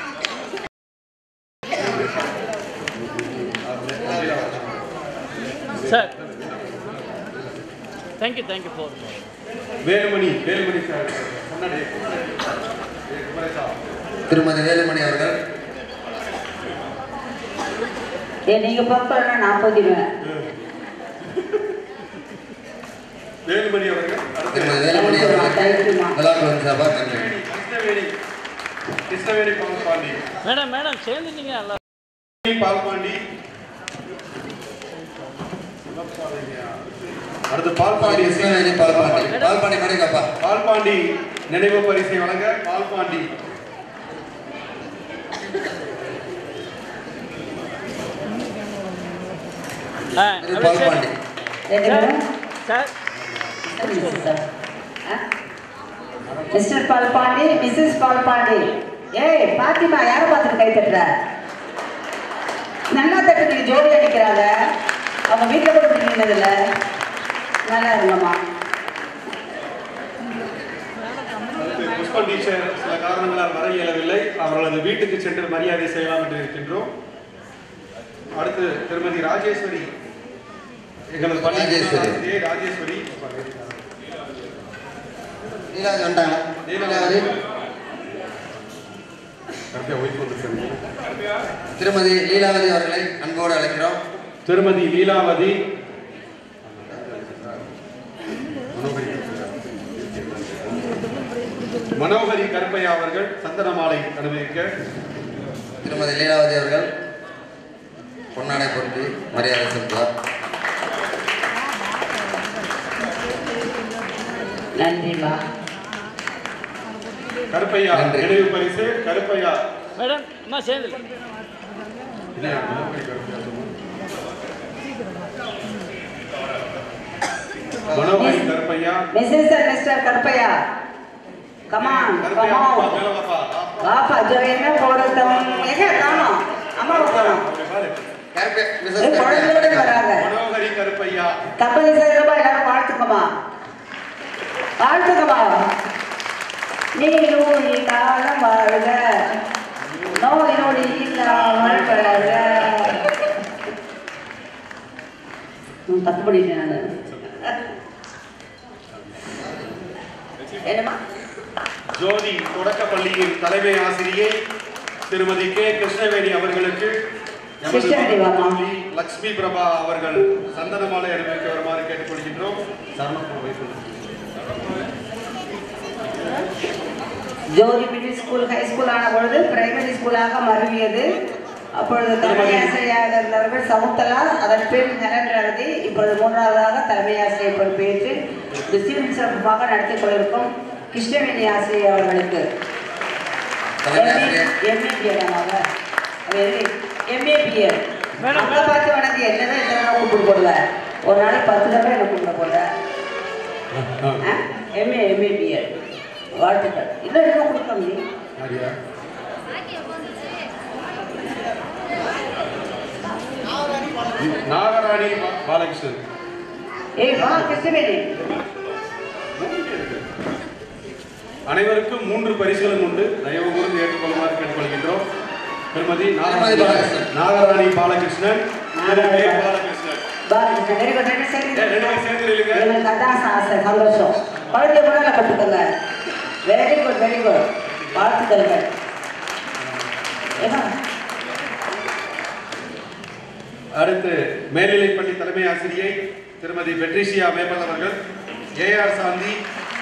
sir thank you thank you for Velumani Velumani sir பொன்னாடை குமரேசா திருமதி வேலுமணி அவர்கள் ஏ நீங்க பொறுப்பா நான் போதிடுவேன் வேலுமணி அவர்கள் அடுத்து திருமதி வேலுமணி அவர்களுக்கு விழாக்குழு சார்பாக நன்றி கிருஷ்ணவேணி கிருஷ்ணவேணி பவன் பாண்டி மேடம் மேடம் சேர்ந்துட்டீங்க நல்லா பால்பாண்டி அடுத்து பால்பாண்டி கிருஷ்ணவேணி பால்பாண்டி பால்பாண்டி மணிக்கப்பா பால்பாண்டி நினைவு பரிசை வழங்க பால்பாண்டி ஆ, திரு அப்படியே பால்பாண்டி ரெண்டு பேரும் sir mister Palpandi missus Palpandi ஏய் பாத்திமா யாரை பார்த்துட்டு கை தட்டுற நல்லா தட்டு நீங்க ஜோடி அடிக்கிறாங்க அவங்க வீட்டில் கூட பிடிக்கிறதில்ல நல்லா இருங்கம்மா அடுத்து புஷ்பன் டீச்சர் சில காரணங்களால் வர இயலவில்லை அவர்களது வீட்டுக்கு சென்று மரியாதை செய்யலாம் என்று இருக்கின்றோம் அடுத்து திருமதி ராஜேஸ்வரி எங்களது பள்ளி ராஜேஸ்வரி. ஆசிரியை ராஜேஸ்வரி நீலாவதி வந்துட்டாங்களா நீலாவதி கடைசியா ஒய்ஃப் வந்திருக்காங்க. திருமதி லீலாவதி அவர்களை அன்போடு அழைக்கிறோம் திருமதி லீலாவதி மனோகரி கருப்பையா அவர்கள் சந்தன மாலை அனுபவிக்க திருமதி லீலாவதி அவர்கள் பொன்னாடை பொருத்தி மரியாதை செலுத்துவார் நன்றிம்மா கருப்பையா நன்றி. நினைவு பரிசு கருப்பையா மேடம் அம்மா சேர்ந்து இல்லையா, மனோகரி கருப்பையா சொல்லுங்க. Manohari Karuppaiya missus and mister Karuppaiya come on Karuppaiya அப்பா, கமான் மேல வாப்பா. வாப்பா ஜோ என்ன போடுறதும் எங்க காணோம் அம்மாவை காணோம் அப்படி பாரு. கருப்பே ஏய், மிஸ்ஸஸ் கருப்பே குழந்தையோட வராங்க மனோகரி கருப்பையா கம்பெனி சேர்ந்தப்பா எல்லாரும் வாழ்த்துக்கம்மா வாழ்த்துக்கம்மா நீ நூறு காலம் வாழ்க நோய் நொடி இல்லாமல் வளர்க ம், தப்பு பண்ணிட்டேன் நான் என்னம்மா ஜோதி தொடக்க பள்ளியின் தலைமை ஆசிரியை திருமதி கே கிருஷ்ணவேணி அவர்களுக்கு எமது கிருஷ்ணவேணி வாமா. தம்பி லக்ஷ்மி பிரபா அவர்கள் சந்தனமாலை அனுபவிக்க வருமாறு கேட்டுக்கொள்கின்றோம் சரணம் வைத்துள்ளோம். Jothi middle school high school ஆன பொழுது பிரைமரி ஸ்கூலாக மருவியது அப்பொழுது தலைமை ஆசிரியராக இருந்தவர்கள் சமுத்தலா அதன் பின் ஹெலன் ரகதி இப்பொழுது மூன்றாவதாக தலைமை ஆசிரியர் பொறுப்பேற்று டிஸ்ட்ரிபியூட் சிறப்பாக நடத்தி கொண்டிருக்கும் கிருஷ்ணவேணி ஆசிரியர் அவர்களுக்கு தலைமை ஆசிரியர் எம்ஏபிஎடாக எம்ஏபிஎல் மேடம், அங்கே பார்த்து வணங்கி என்னதான் எத்தனை நாள் கூப்பிட்டு போடுவேன் ஒரு நாளைக்கு பத்து தடவை என்ன கூப்பிட போடுவேன் எம்ஏ எம்ஏபிஎல் வாழ்த்துக்கள் இன்னும் என்ன கொடுக்க முடியும் யாரியா? நாகராணி பா- பாலகிருஷ்ணன் ஏய் வா கிருஷ்ணவேணி அனைவருக்கும் மூன்று பரிசுகளும் உண்டு தயவு கூர்ந்து ஏற்றுக்கொள்ளுமாறு கேட்டுக்கொள்கின்றோம் Thirumathi Nagarani Thirumathi Balakrishnan. Nagarani Balakrishnan Thiru K. Balakrishnan Balakrishnan very good ரெண்டு ஏ, சேர்ந்து ரெண்டு பேரும் சேர்ந்து நில்லுங்க. எங்களுக்கு அதான் ச- ச- சந்தோஷம் குழந்தை கூட கற்றுக்கோங்க வெரி குட் வெரி குட் வாழ்த்துக்கள் ஏன்னா அடுத்து மேல்நிலைப்பள்ளி தலைமை ஆசிரியை திருமதி பெட்ரிஷியா மேபல் அவர்கள் ஏஆர் சாந்தி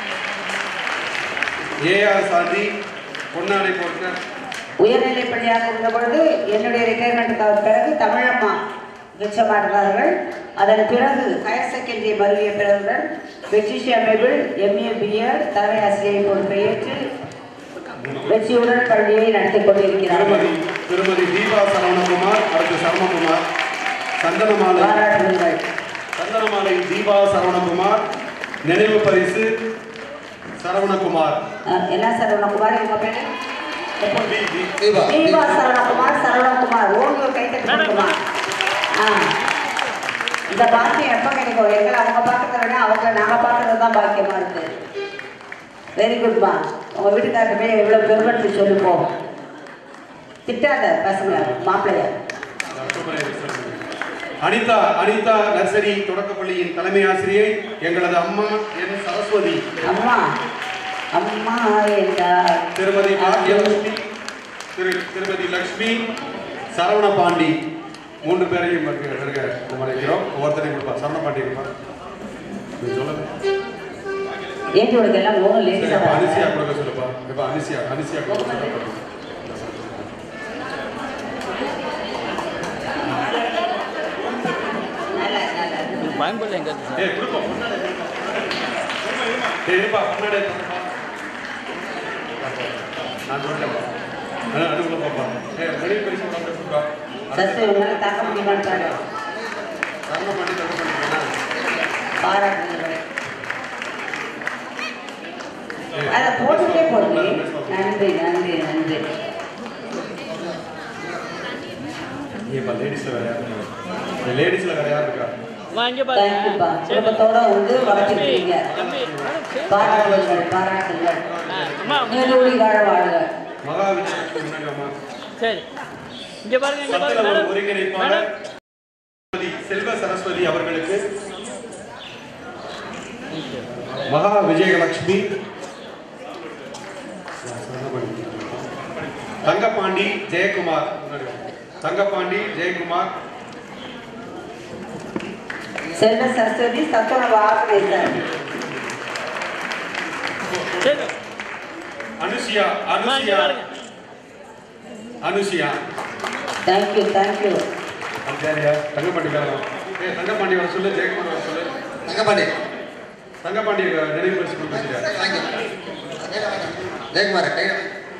ஏஆர் சாந்தி பொன்னாடை போர்க்க உயர்நிலை பள்ளியாக இருந்த பொழுது என்னுடைய ரிட்டையர்மெண்ட்டுக்கு பிறகு தமிழம்மா மிச்சமாட்டார்கள் அதன் பிறகு ஹையர் செகண்டரி மருவிய பிறகுடன் பெட்ரிஷியா மேபிள் எம்ஏ பிஎட் தலைமை ஆசிரியை பொறுப்பேற்று வெற்றியுடன் பள்ளியை நடத்தி கொண்டிருக்கிறார்கள் திருமதி திருமதி தீபா சரவணகுமார் அடுத்து சரவணகுமார் சந்தனமாலை பாராட்டுங்கள் சந்தனமாலை தீபா சரவணகுமார் நினைவு பரிசு சரவணகுமார் அஹ், என்ன சரவணகுமார் இவங்க பேரு தி- தி- தீபா தீபா சரவணகுமார் சரவணகுமார் ஓங்கி ஒரு கைத்தட்டி கொடுக்குமா ஆ இந்த பாக்கியம் எப்போ கிடைக்கும் எங்களை அவங்க பார்க்கறத விட அவங்கள நாங்கள் பார்க்கறது தான் பாக்கியமா இருக்கு வெரி குட்மா உங்கள் வீட்டுக்காரர்கிட்ட போய் எவ்வளோ பெருமட்டு சொல்லிப்போம் திட்டாத பசங்க மாப்பிள்ளைய அனிதா அனிதா நர்சரி தொடக்கப்பள்ளியின் தலைமை ஆசிரியை எங்களது அம்மா என் சரஸ்வதி அம்மா அம்மா என்றார் திருமதி பாக்யலட்சுமி திரு திருமதி லக்ஷ்மி சரவண பாண்டி மூன்று பேரையும் வருக வருக நம்ம அழைக்கிறோம் ஒவ்வொருத்தரையும் கொடுப்பா சரவண பாண்டி இருப்பார் நீ சொல்லுங்க ஏற்றி உனக்கு எல்லாம் மூணு சரி, அப்ப அனிசியா லேடிஸ் கொடுக்க சொல்லுப்பா இப்ப அனிசியா அனிசியா கொடுக்க சொல்லுப்பா அங்குள்ள எங்க இருக்கு சார் ஏய் கொடுப்போம் முன்னாடி கொடுப்போம். ஏய் இருப்பா முன்னாடி இருப்பா. நான் சொல்றேன் ஆனா அதுக்குள்ள பாப்பா ஏய் வெளிய பரிசு கொண்டு கொடுப்பா சஸ்து உங்களால தாக்க முடியுமான்றாங்க தங்க பண்ணி தங்க பண்ணி பாராட்டுங்கள் அதை போட்டுட்டே போடுங்க நன்றி நன்றி நன்றி இப்போ லேடிஸ்ல வேற யாரும் இல்ல. இந்த லேடிஸ்ல வேற யார் இருக்கா அம்மா இங்க தேங்க்யூப்பா பாருங்க சரி. குடும்பத்தோட வந்து வளர்த்துருக்கீங்க தம்பி மேடம், சரி. பாராட்டுங்கள் பாராட்டுங்கள் ஆ, அம்மா நீடூழி வாழ வாழ்க மகா விஜயலட்சுமி முன்னாடி அம்மா சரி இங்க பாருங்க இங்க சத்திர பாருங்க ஒரு மேடம் ஒருங்கிணைப்பாளர் மேடம் சரஸ்வதி, செல்வ சரஸ்வதி அவர்களுக்கு மகா விஜயலட்சுமி தங்கப்பாண்டி ஜெயக்குமார் தங்கப்பாண்டி ஜெயக்குமார் செல்வ சரஸ்வதி சத்துணவு ஆர்கனைசர் சரி அனுஷியா அம்மா இங்க அனுஷியா பாருங்க அனுஷியா தேங்க்யூ தேங்க்யூ சரியா தங்கப்பாண்டி காரணம் ஏ தங்கப்பாண்டி வர சொல்லு ஜெயக்குமார் வர சொல்லு தங்கப்பாண்டி தங்கப்பாண்டி நினைவு பரிசு கொடுத்துருக்கா ஜெயக்குமார் கையில்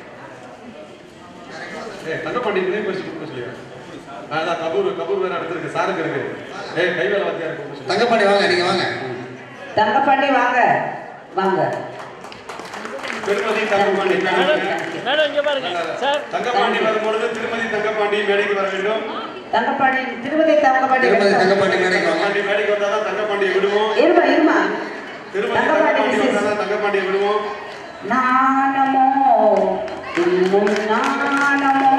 ஏ தங்கப்பாண்டி நினைவு பரிசு கொடுக்க சொல்லியா அதான் கபூர் கபூர் வேற அடுத்திருக்கு சாருக்கு இருக்கு ஏ கைவேல வாத்தியார் கொடுக்க சொல்லு தங்கப்பாண்டி வாங்க நீங்க வாங்க தங்கப்பாண்டி வாங்க வாங்க திருமதி தங்கப்பாண்டி மேடம் மேடம் இங்க பாருங்க சார் தங்கப்பாண்டி வரும்பொழுது திருமதி தங்கப்பாண்டி மேடைக்கு வர வேண்டும் தங்கப்பாண்டி திருமதி தங்கப்பாண்டி திருப்பதி தங்கப்பாண்டி மேடைக்கு வாங்க தங்கப்பாண்டி மேடைக்கு வந்தாதான் தங்கப்பாண்டியை விடுவோம் இருமா இருமா திருமதி தங்கப்பாண்டி தங்கப்பாண்டி மிஸ்ஸஸ் வந்தாதான் தங்கப்பாண்டியை விடுவோம் நாணமோ இன்னும் நாணமோ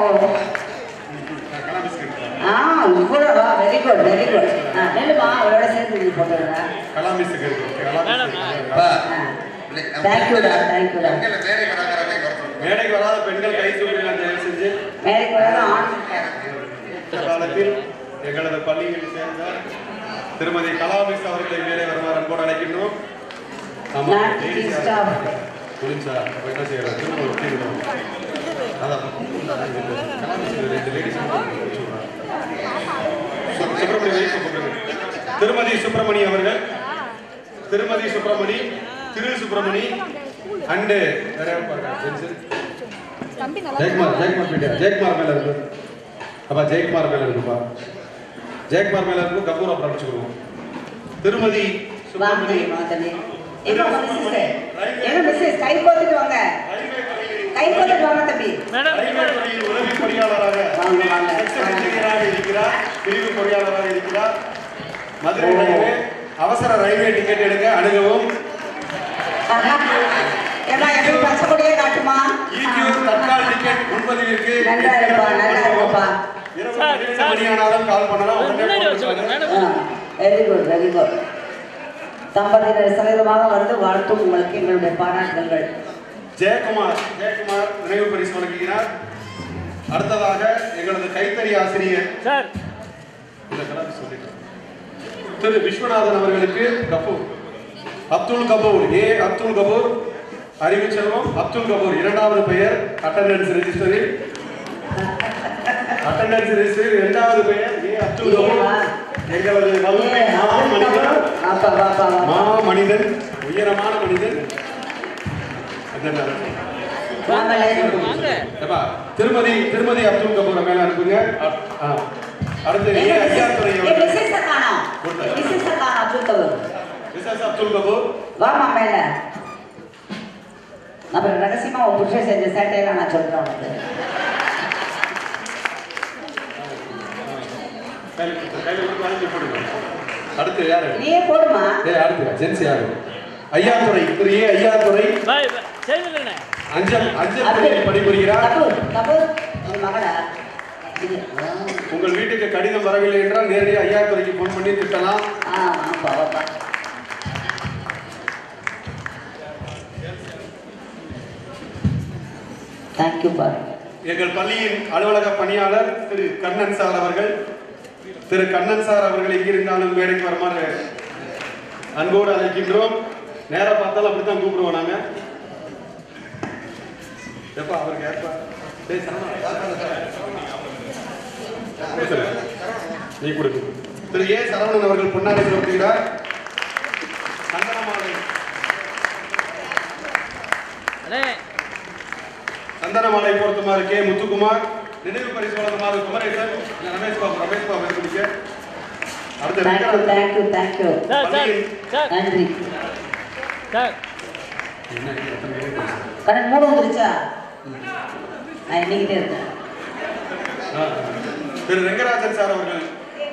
கலா பிஸ்கட் ஆ இவ்வளவா வெரி குட் வெரி குட் ஆ நெல்லுமா அவளோட சேர்த்து நீ போட்டுருங்க Kala biscuit Kala madam, biscuit அப்பா தேங்க்யூடா தேங்க்யூடா பெண்களை மேடை வராங்கிறதை குறைச்சு மேடைக்கு வராத பெண்கள் கை தூக்கினா தயவு செஞ்சு மேடைக்கு வராத ஆண் இந்த காலத்தில் எங்களது பள்ளியில் சேர்ந்த திருமதி கலாமிஸ் அவர்களை மேலே வருமாறு அன்போடு அழைக்கின்றோம் ஆமா நான் ladies teaching யாரு? staff. புரிஞ்சா அப்ப என்ன செய்யறது திரும்ப ஒரு டீம் அதான் கலாமிஸ் ரெண்டு ladies சொல்றாங்க. சு- சுப்பிரமணி வயசு போட்டுருங்க. திருமதி சுப்பிரமணி அவர்கள் திருமதி சுப்பிரமணி திரு சுப்பிரமணி அண்டு வேற யார் பாருங்க ஜென்சன் ஜெயக்குமார் ஜெயக்குமார் போயிட்டியா ஜெயக்குமார் மேல இருக்கு அப்பா ஜெயக்குமார் மேல இருக்குப்பா ஜெயக்குமார் மேல இருக்கும் கபூர் அப்புறம் அடிச்சுக்கணும் திருமதி வாங்க சுப்பிரமணி மாதனி எங்க மிஸ்ஸஸ் எங்க மிஸ்ஸஸ் கை கோத்துட்டு வாங்க கை கோத்துட்டு வாங்க தம்பி மேடம் இங்க ரயில்வே பாருங்க துறையில் உதவி பொறியாளராக வாங்க, வாங்க. செக்ஷன் இன்ஜினியராக இருக்கிறார் பிரிவு பொறியாளராக இருக்கிறார் மதுரை ரயில்வே அவசர ரயில்வே டிக்கெட் எடுக்க அணுகவும் ஏமா எப்படி பச்சை கொடியே காட்டுமா இக்யூ தற்கால் டிக்கெட் முன்பதிவிற்கு நல்லா இருப்பா, நல்லா இருப்பா. இரவு சார், பன்னிரண்டு சார். மணி ஆனாலும் கால் பண்ணலாம் ஒரு உடனே முன்னாடி phone வச்சுக்கோங்க பண்ணுங்க. Madam very good very good தம்பதியினர் சதவீதமாக வந்து வாழ்த்தும் உங்களுக்கு எங்களுடைய பாராட்டுதல்கள் ஜெயக்குமார் ஜெயக்குமார் நினைவு பரிசு வழங்குகிறார் அடுத்ததாக எங்களது கைத்தறி ஆசிரியர் சார் இந்த கலாபி சொல்லிட்டேன். திரு விஸ்வநாதன் அவர்களுக்கு கபூர் அப்துல் கபூர் ஏ அப்துல் கபூர் அறிவுச்செல்வம் அப்துல் கபூர் இரண்டாவது பெயர் அட்டண்டன்ஸ் ரெஜிஸ்டரில் அட்டண்டன்ஸ் ரெஜிஸ்டரில் இரண்டாவது பெயர் ஏ அப்துல் கபூர் ஏவா? எங்களது வகுப்பின் மா மனிதன் அப்பா பாப்பா மா மனிதன் உயரமான மனிதன் அதான் வாங்க ஏப்பா, திருமதி திருமதி அப்துல் கபூர் மேல அனுப்புங்க அ- ஆ. அடுத்து ஏ ஐயாத்துறை அவர்கள் மிஸ்ஸஸ் காணோம் கொடுத்தாரு. மிஸ்ஸஸ் காணோம் அப்துல் கபூர் மிஸ்ஸஸ் அப்துல் கபூர் வாமா மேல அப்புறம் ரகசியமா உன் புருஷன் செஞ்ச சேட்டையெல்லாம் நான் சொல்றேன் உனக்கு கையில கொடுத்து- கையில கொடுத்து வாங்கி போடுங்க அடுத்து யாரு நீயே போடுமா ஏ அடுத்து ஜென்ஸ் யாரு ஐயாத்துறை திரு ஏ ஐயாத்துறை பாய் செய்திருக்கேன் அஞ்சல் அஞ்சல் துறையில் பணிபுரிகிறார் கபூர் கபூர் உன் மகளா இது ஆ. உங்கள் வீட்டுக்கு கடிதம் வரவில்லை என்றால் நேரடியாக ஐயாத்துறைக்கு ஃபோன் பண்ணி திட்டலாம் ஆ வாப்பா வாப்பா தேங்க்யூ பா எங்கள் பள்ளியின் அலுவலக பணியாளர் திரு கண்ணன் சார் அவர்கள் திரு கண்ணன் சார் அவர்கள் எங்கிருந்தாலும் மேடைக்கு வருமாறு அன்போடு அழைக்கின்றோம் நேரா பார்த்தாலும் அப்படித்தான் கூப்பிடுவோம் நாங்க எப்பா அவருக்கு ஏற்பா டேய் சரவணா, பேசுறேன். நீ கொடுக்கு திரு ஏ சரவணன் அவர்கள் பொன்னாடை செலுத்துகிறார் சந்தனமாலை அண்ணே சந்தனமாலை பொருத்துமாறு கே முத்துக்குமார் நினைவு பரிசு வழங்குமாறு குமரேசன் இல்ல ரமேஷ் பாபு ரமேஷ் பாபு இருந்துச்சு அடுத்த thank you Rengarajan. Thank you thank you sir sir sir நன்றி சார் கடன் மூணு வந்துருச்சா நான் எண்ணிக்கிட்டே இருக்கேன் ஆ. திரு ரெங்கராஜன் சார் அவர்கள்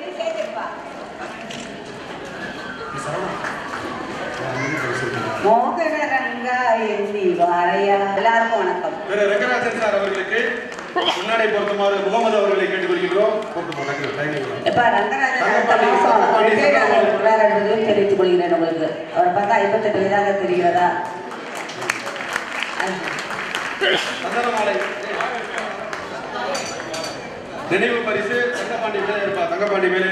மோகன ரங்கா எண்ணி வாரையா எல்லாருக்கும் வணக்கம் திரு ரெங்கராஜன் சார் அவர்களுக்கு முன்னாடி பொருத்துமாறு முகமது அவர்களை கேட்டுக்கொள்கிறோம் பொருத்துமா தேங்க்யூ எப்பா ரங்கராஜன் அடுத்த மாசம் ரிட்டையர்ட் ஆக இருக்கிறார் என்பதையும் தெரிவித்துக் கொள்கிறேன் உங்களுக்கு அவரை பார்த்தா ஐம்பத்தெட்டு வயதாக தெரிகிறதா சந்தனமாலை நினைவு பரிசு தங்கப்பாண்டி மேலே இருப்பா தங்கப்பாண்டி மேலே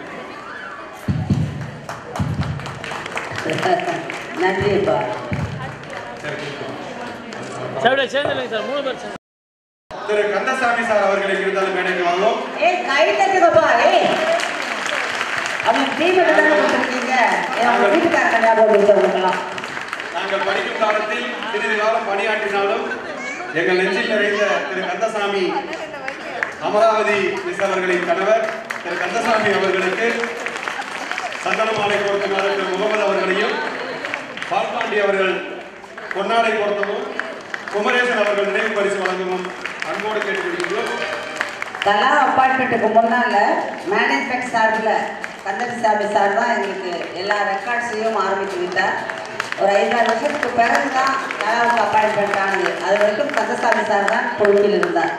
நன்றி அப்பா சார் அப்படியே சேர்ந்துருங்க சார் மூணு பேர் சேர்ந்து திரு கந்தசாமி சார் அவர்களை இருந்தாலும் மேடைக்கு வாங்குவோம் ஏய் கை தட்டுங்கப்பா ஏய் அவங்க டீம் தானே கொடுத்துருக்கீங்க ஏன் அவங்க வீட்டுக்காரங்க ஞாபகம் கொடுத்தவங்களுக்கெல்லாம் நாங்கள் படிக்கும் காலத்தில் சிறிது காலம் பணியாற்றினாலும் எங்கள் நெஞ்சில் நிறைந்த திரு கந்தசாமி அமராவதி மிஸ் அவர்களின் கணவர் திரு கந்தசாமி அவர்களுக்கு சந்தனமாலை பொருத்தமாறு திரு முகமது அவர்களையும் பால்பாண்டி அவர்கள் பொன்னாடை பொருத்தமும் குமரேசன் அவர்கள் நினைவு பரிசு வழங்கவும் அன்போடு கேட்டுக்கொள்கிறோம் கலா அப்பார்ட்மெண்ட்டுக்கு முன்னால மேனேஜ்மெண்ட் சார்பில் கந்தசாமி சார் தான் எங்களுக்கு எல்லா ரெக்கார்ட்ஸையும் ஆரம்பித்து விட்டார் ஒரு ஐந்தாறு வருஷத்துக்கு பிறகு தான் கலாவுக்கு அப்பாயின்மெண்ட் ஆனது அது வரைக்கும் கந்தசாமி சார் தான் பொறுப்பில் இருந்தார்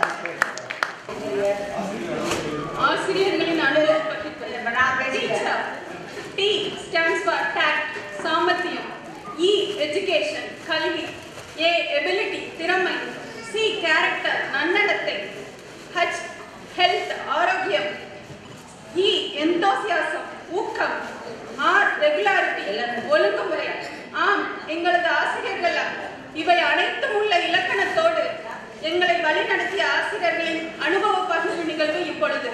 ஆசிரியர்களின் அனுபவம் Teacher. T stands for tact, சாமர்த்தியம். E education, கல்வி. A ability, திறமை. C character, நன்னடத்தை. H health, ஆரோக்கியம். E enthusiasm, ஊக்கம். R regularity, ஒழுங்குமுறை. ஆம் எங்களது ஆசிரியர்கள் இவை அனைத்தும் உள்ள இலக்கணத்தோடு எங்களை வழிநடத்திய ஆசிரியர்களின் அனுபவ பகிர்வு நிகழ்வு இப்பொழுது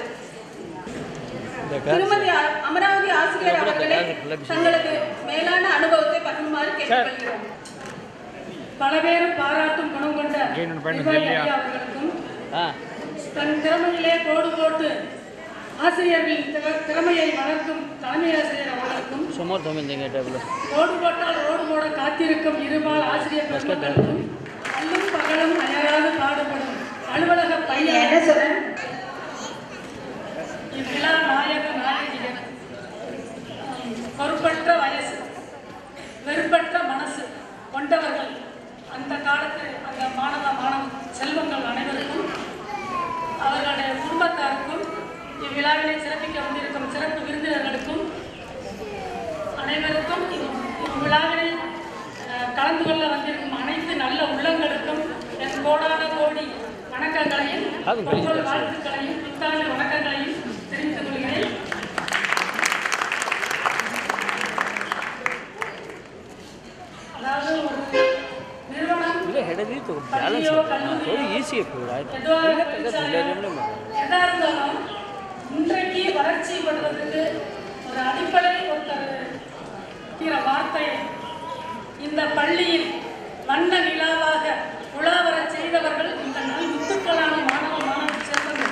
திருமதி அ- அமராவதி ஆசிரியர் அவர்களை தங்களது மேலான அனுபவத்தை பகிருமாறு கேட்டுக்கொள்கிறோம் பல பேரும் பாராட்டும் குணம் கொண்ட இன்னொன்னு பண்ணு, நிர்வாகி இல்லையா? ஐயா அவர்களுக்கும் ஆ தன் திறமையிலே கோடு போட்டு ஆசிரியர்களின் திற- திறமையை வளர்க்கும் தலைமை ஆசிரியர் அவர்களுக்கும் சுமார் தொண்ணூத்தஞ்சு டேபிள் ஓடு போட்டால் ஓடு போட காத்திருக்கும் இருபால் ஆசிரியர் பெருமக்களுக்கும் அல்லும் பகலும் அயராது பாடுபடும் அலுவலக என்ன பையன் சொல்றேன் இவ்விழா நாயக நாயகிகள் பொறுப்பற்ற வயசு வெறுப்பற்ற மனசு கொண்டவர்கள் அந்த காலத்து அந்த மாணவ மாணவ செல்வங்கள் அனைவருக்கும் அவர்களுடைய குடும்பத்தாருக்கும் இவ்விழாவினை சிறப்பிக்க வந்திருக்கும் சிறப்பு விருந்தினர்களுக்கும் அனைவருக்கும் இவ்- இவ்விழாவினை அஹ், கலந்து கொள்ள வந்திருக்கும் அனைத்து நல்ல உள்ளங்களுக்கும் என் கோடான கோடி வணக்கங்களையும் அது வெளியே பொங்கல் வாழ்த்துக்களையும் புத்தாண்டு வணக்கங்களையும் தெரிவித்துக் கொள்கிறேன் அதாவது ஒரு நிறுவனம் இல்லை ஹெடதி तो பள்ளியோ, बैलेंस கல்லூரியோ, थोड़ी इजी है पूरा எதுவா இல்லை இருந்தாலும் எதா இருந்தாலும் இன்றைக்கு வளர்ச்சி பெறுவதற்கு ஒரு அடிப்படை ஒருத்தர் வார்த்தை இந்த பள்ளியில் வண்ண நிலாவாக உலாவர செய்தவர்கள் இந்த நல் முத்துக்களான மாணவ மாணவ செல்வங்கள்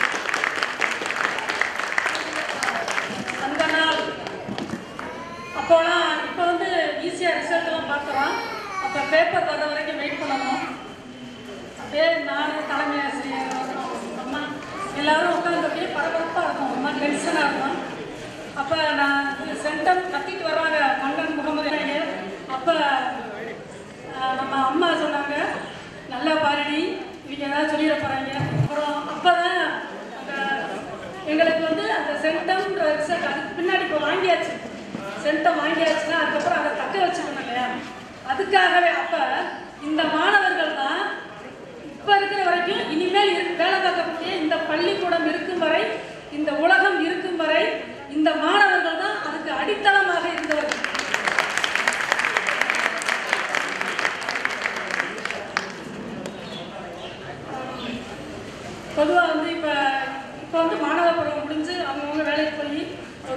அந்த நாள் அப்போலாம் இப்போ வந்து ஈஸியாக ரிசல்ட்லாம் பார்க்குறோம் அப்போ பேப்பர் வர்ற வரைக்கும் வெயிட் பண்ணணும் அப்படியே நான் தலைமை ஆசிரியர் அம்மா எல்லாரும் உட்காந்து அப்படியே பரபரப்பாக இருக்கும் அம்மா டென்ஷனாக இருக்கும் அப்போ நான் சென்டம் கத்திட்டு வர்றாங்க மன்னன் முகமது ஐயர் அப்போ நம்ம அம்மா சொன்னாங்க நல்லா பாருடி இவங்க ஏதாவது சொல்லிட போகிறாங்க அப்புறம் அப்போ தான் அந்த எங்களுக்கு வந்து அந்த சென்டம்ன்ற ரிசல்ட் அதுக்கு பின்னாடி இப்போ வாங்கியாச்சு சென்டம் வாங்கியாச்சுன்னா அதுக்கப்புறம் அதை தக்க வச்சுக்கணும் இல்லையா அதுக்காகவே அப்போ இந்த மாணவர்கள் தான் இப்போ இருக்கிற வரைக்கும் இனிமேல் இரு- வேலை பார்க்கக்கூடிய இந்த பள்ளிக்கூடம் இருக்கும் வரை இந்த உலகம் இருக்கும் வரை இந்த மாணவர்கள் தான் அதுக்கு அடித்தளமாக இருந்தவர்கள் பொதுவாக வந்து இப்போ இப்போ வந்து மாணவ பருவம் முடிஞ்சு அவங்கவுங்க வேலைக்கு போய்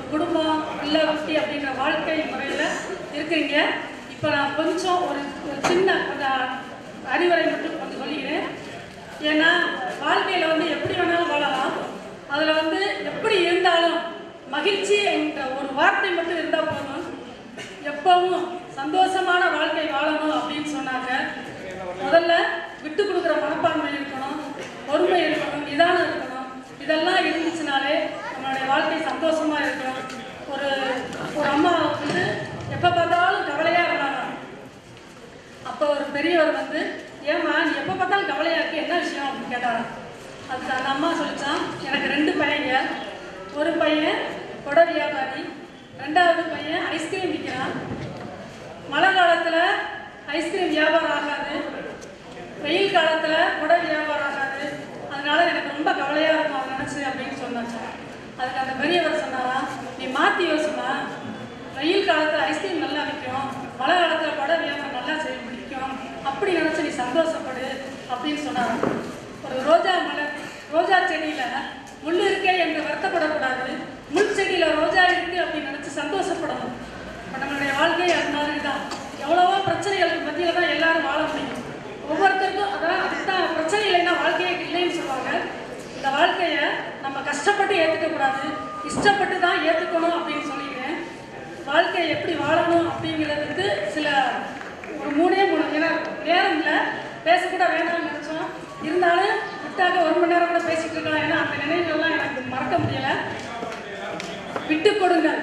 இல்ல வட்டி அப்படின்ற வாழ்க்கை முறையில் இருக்கிறீங்க இப்போ நான் கொஞ்சம் ஒரு ஒரு சின்ன கொஞ்சம் அறிவுரை மட்டும் கொஞ்சம் சொல்லிக்கிறேன் ஏன்னா வாழ்க்கையில் வந்து எப்படி வேணாலும் வாழலாம் அதில் வந்து எப்படி இருந்தாலும் மகிழ்ச்சி என்ற ஒரு வார்த்தை மட்டும் இருந்தால் போதும் எப்பவும் சந்தோஷமான வாழ்க்கை வாழணும் அப்படின்னு சொன்னாங்க முதல்ல விட்டு கொடுக்குற மனப்பான்மை இருக்கணும் பொறுமை இருக்கணும் நிதானம் இருக்கணும் இதெல்லாம் இருந்துச்சுனாலே நம்மளுடைய வாழ்க்கை சந்தோஷமா இருக்கும் ஒரு ஒரு அம்மா வந்து எப்போ பார்த்தாலும் கவலையாக இருந்தாங்க அப்போ ஒரு பெரியவர் வந்து ஏம்மா நீ எப்போ பார்த்தாலும் கவலையா இருக்கு என்ன விஷயம் அப்படின்னு கேட்டாராம் அதுக்கு அந்த அம்மா சொல்லிச்சான் எனக்கு ரெண்டு பையங்க ஒரு பையன் கொடை வியாபாரி ரெண்டாவது பையன் ஐஸ்கிரீம் விற்கிறான் மழை காலத்தில் ஐஸ்கிரீம் வியாபாரம் ஆகாது வெயில் காலத்தில் கொடை வியாபாரம் ஆகாது அதனால எனக்கு ரொம்ப கவலையாக இருக்கும் அதை நினச்சி அப்படின்னு சொன்னாச்சு அதுக்கு அந்த பெரியவர் சொன்னாரா நீ மாற்றி யோசிமா வெயில் காலத்தில் ஐஸ்கிரீம் நல்லா விற்கும் மழை காலத்தில் கொடை வியாபாரம் நல்லா செய்ய பிடிக்கும் அப்படி நினச்சி நீ சந்தோஷப்படு அப்படின்னு சொன்னாராம் ஒரு ரோஜா மலர் ரோஜா செடியில் முள் இருக்கே என்று வருத்தப்படக்கூடாது முள் செடியில் ரோஜா இருக்கு அப்படின்னு நினச்சி சந்தோஷப்படணும் இப்போ நம்மளுடைய வாழ்க்கை அது மாதிரி தான் எவ்வளவோ பிரச்சனைகளுக்கு மத்தியில் தான் எல்லாரும் வாழ முடியும் ஒவ்வொருத்தருக்கும் அதான் அதுதான் பிரச்சனை இல்லைன்னா வாழ்க்கையே இல்லைன்னு சொல்லுவாங்க இந்த வாழ்க்கையை நம்ம கஷ்டப்பட்டு ஏற்றுக்க கூடாது இஷ்டப்பட்டு தான் ஏற்றுக்கணும் அப்படின்னு சொல்லிக்கிறேன் வாழ்க்கையை எப்படி வாழணும் அப்படிங்கிறதுக்கு சில ஒரு மூணே மூணு ஏன்னா நேரம் இல்லை பேசக்கூட வேண்டாம்னு நினச்சோம் இருந்தாலும் விட்டாக ஒரு மணி நேரம் கூட பேசிட்டு இருக்கலாம் ஏன்னா அந்த நினைவுகள்லாம் எனக்கு மறக்க முடியல விட்டு கொடுங்கள்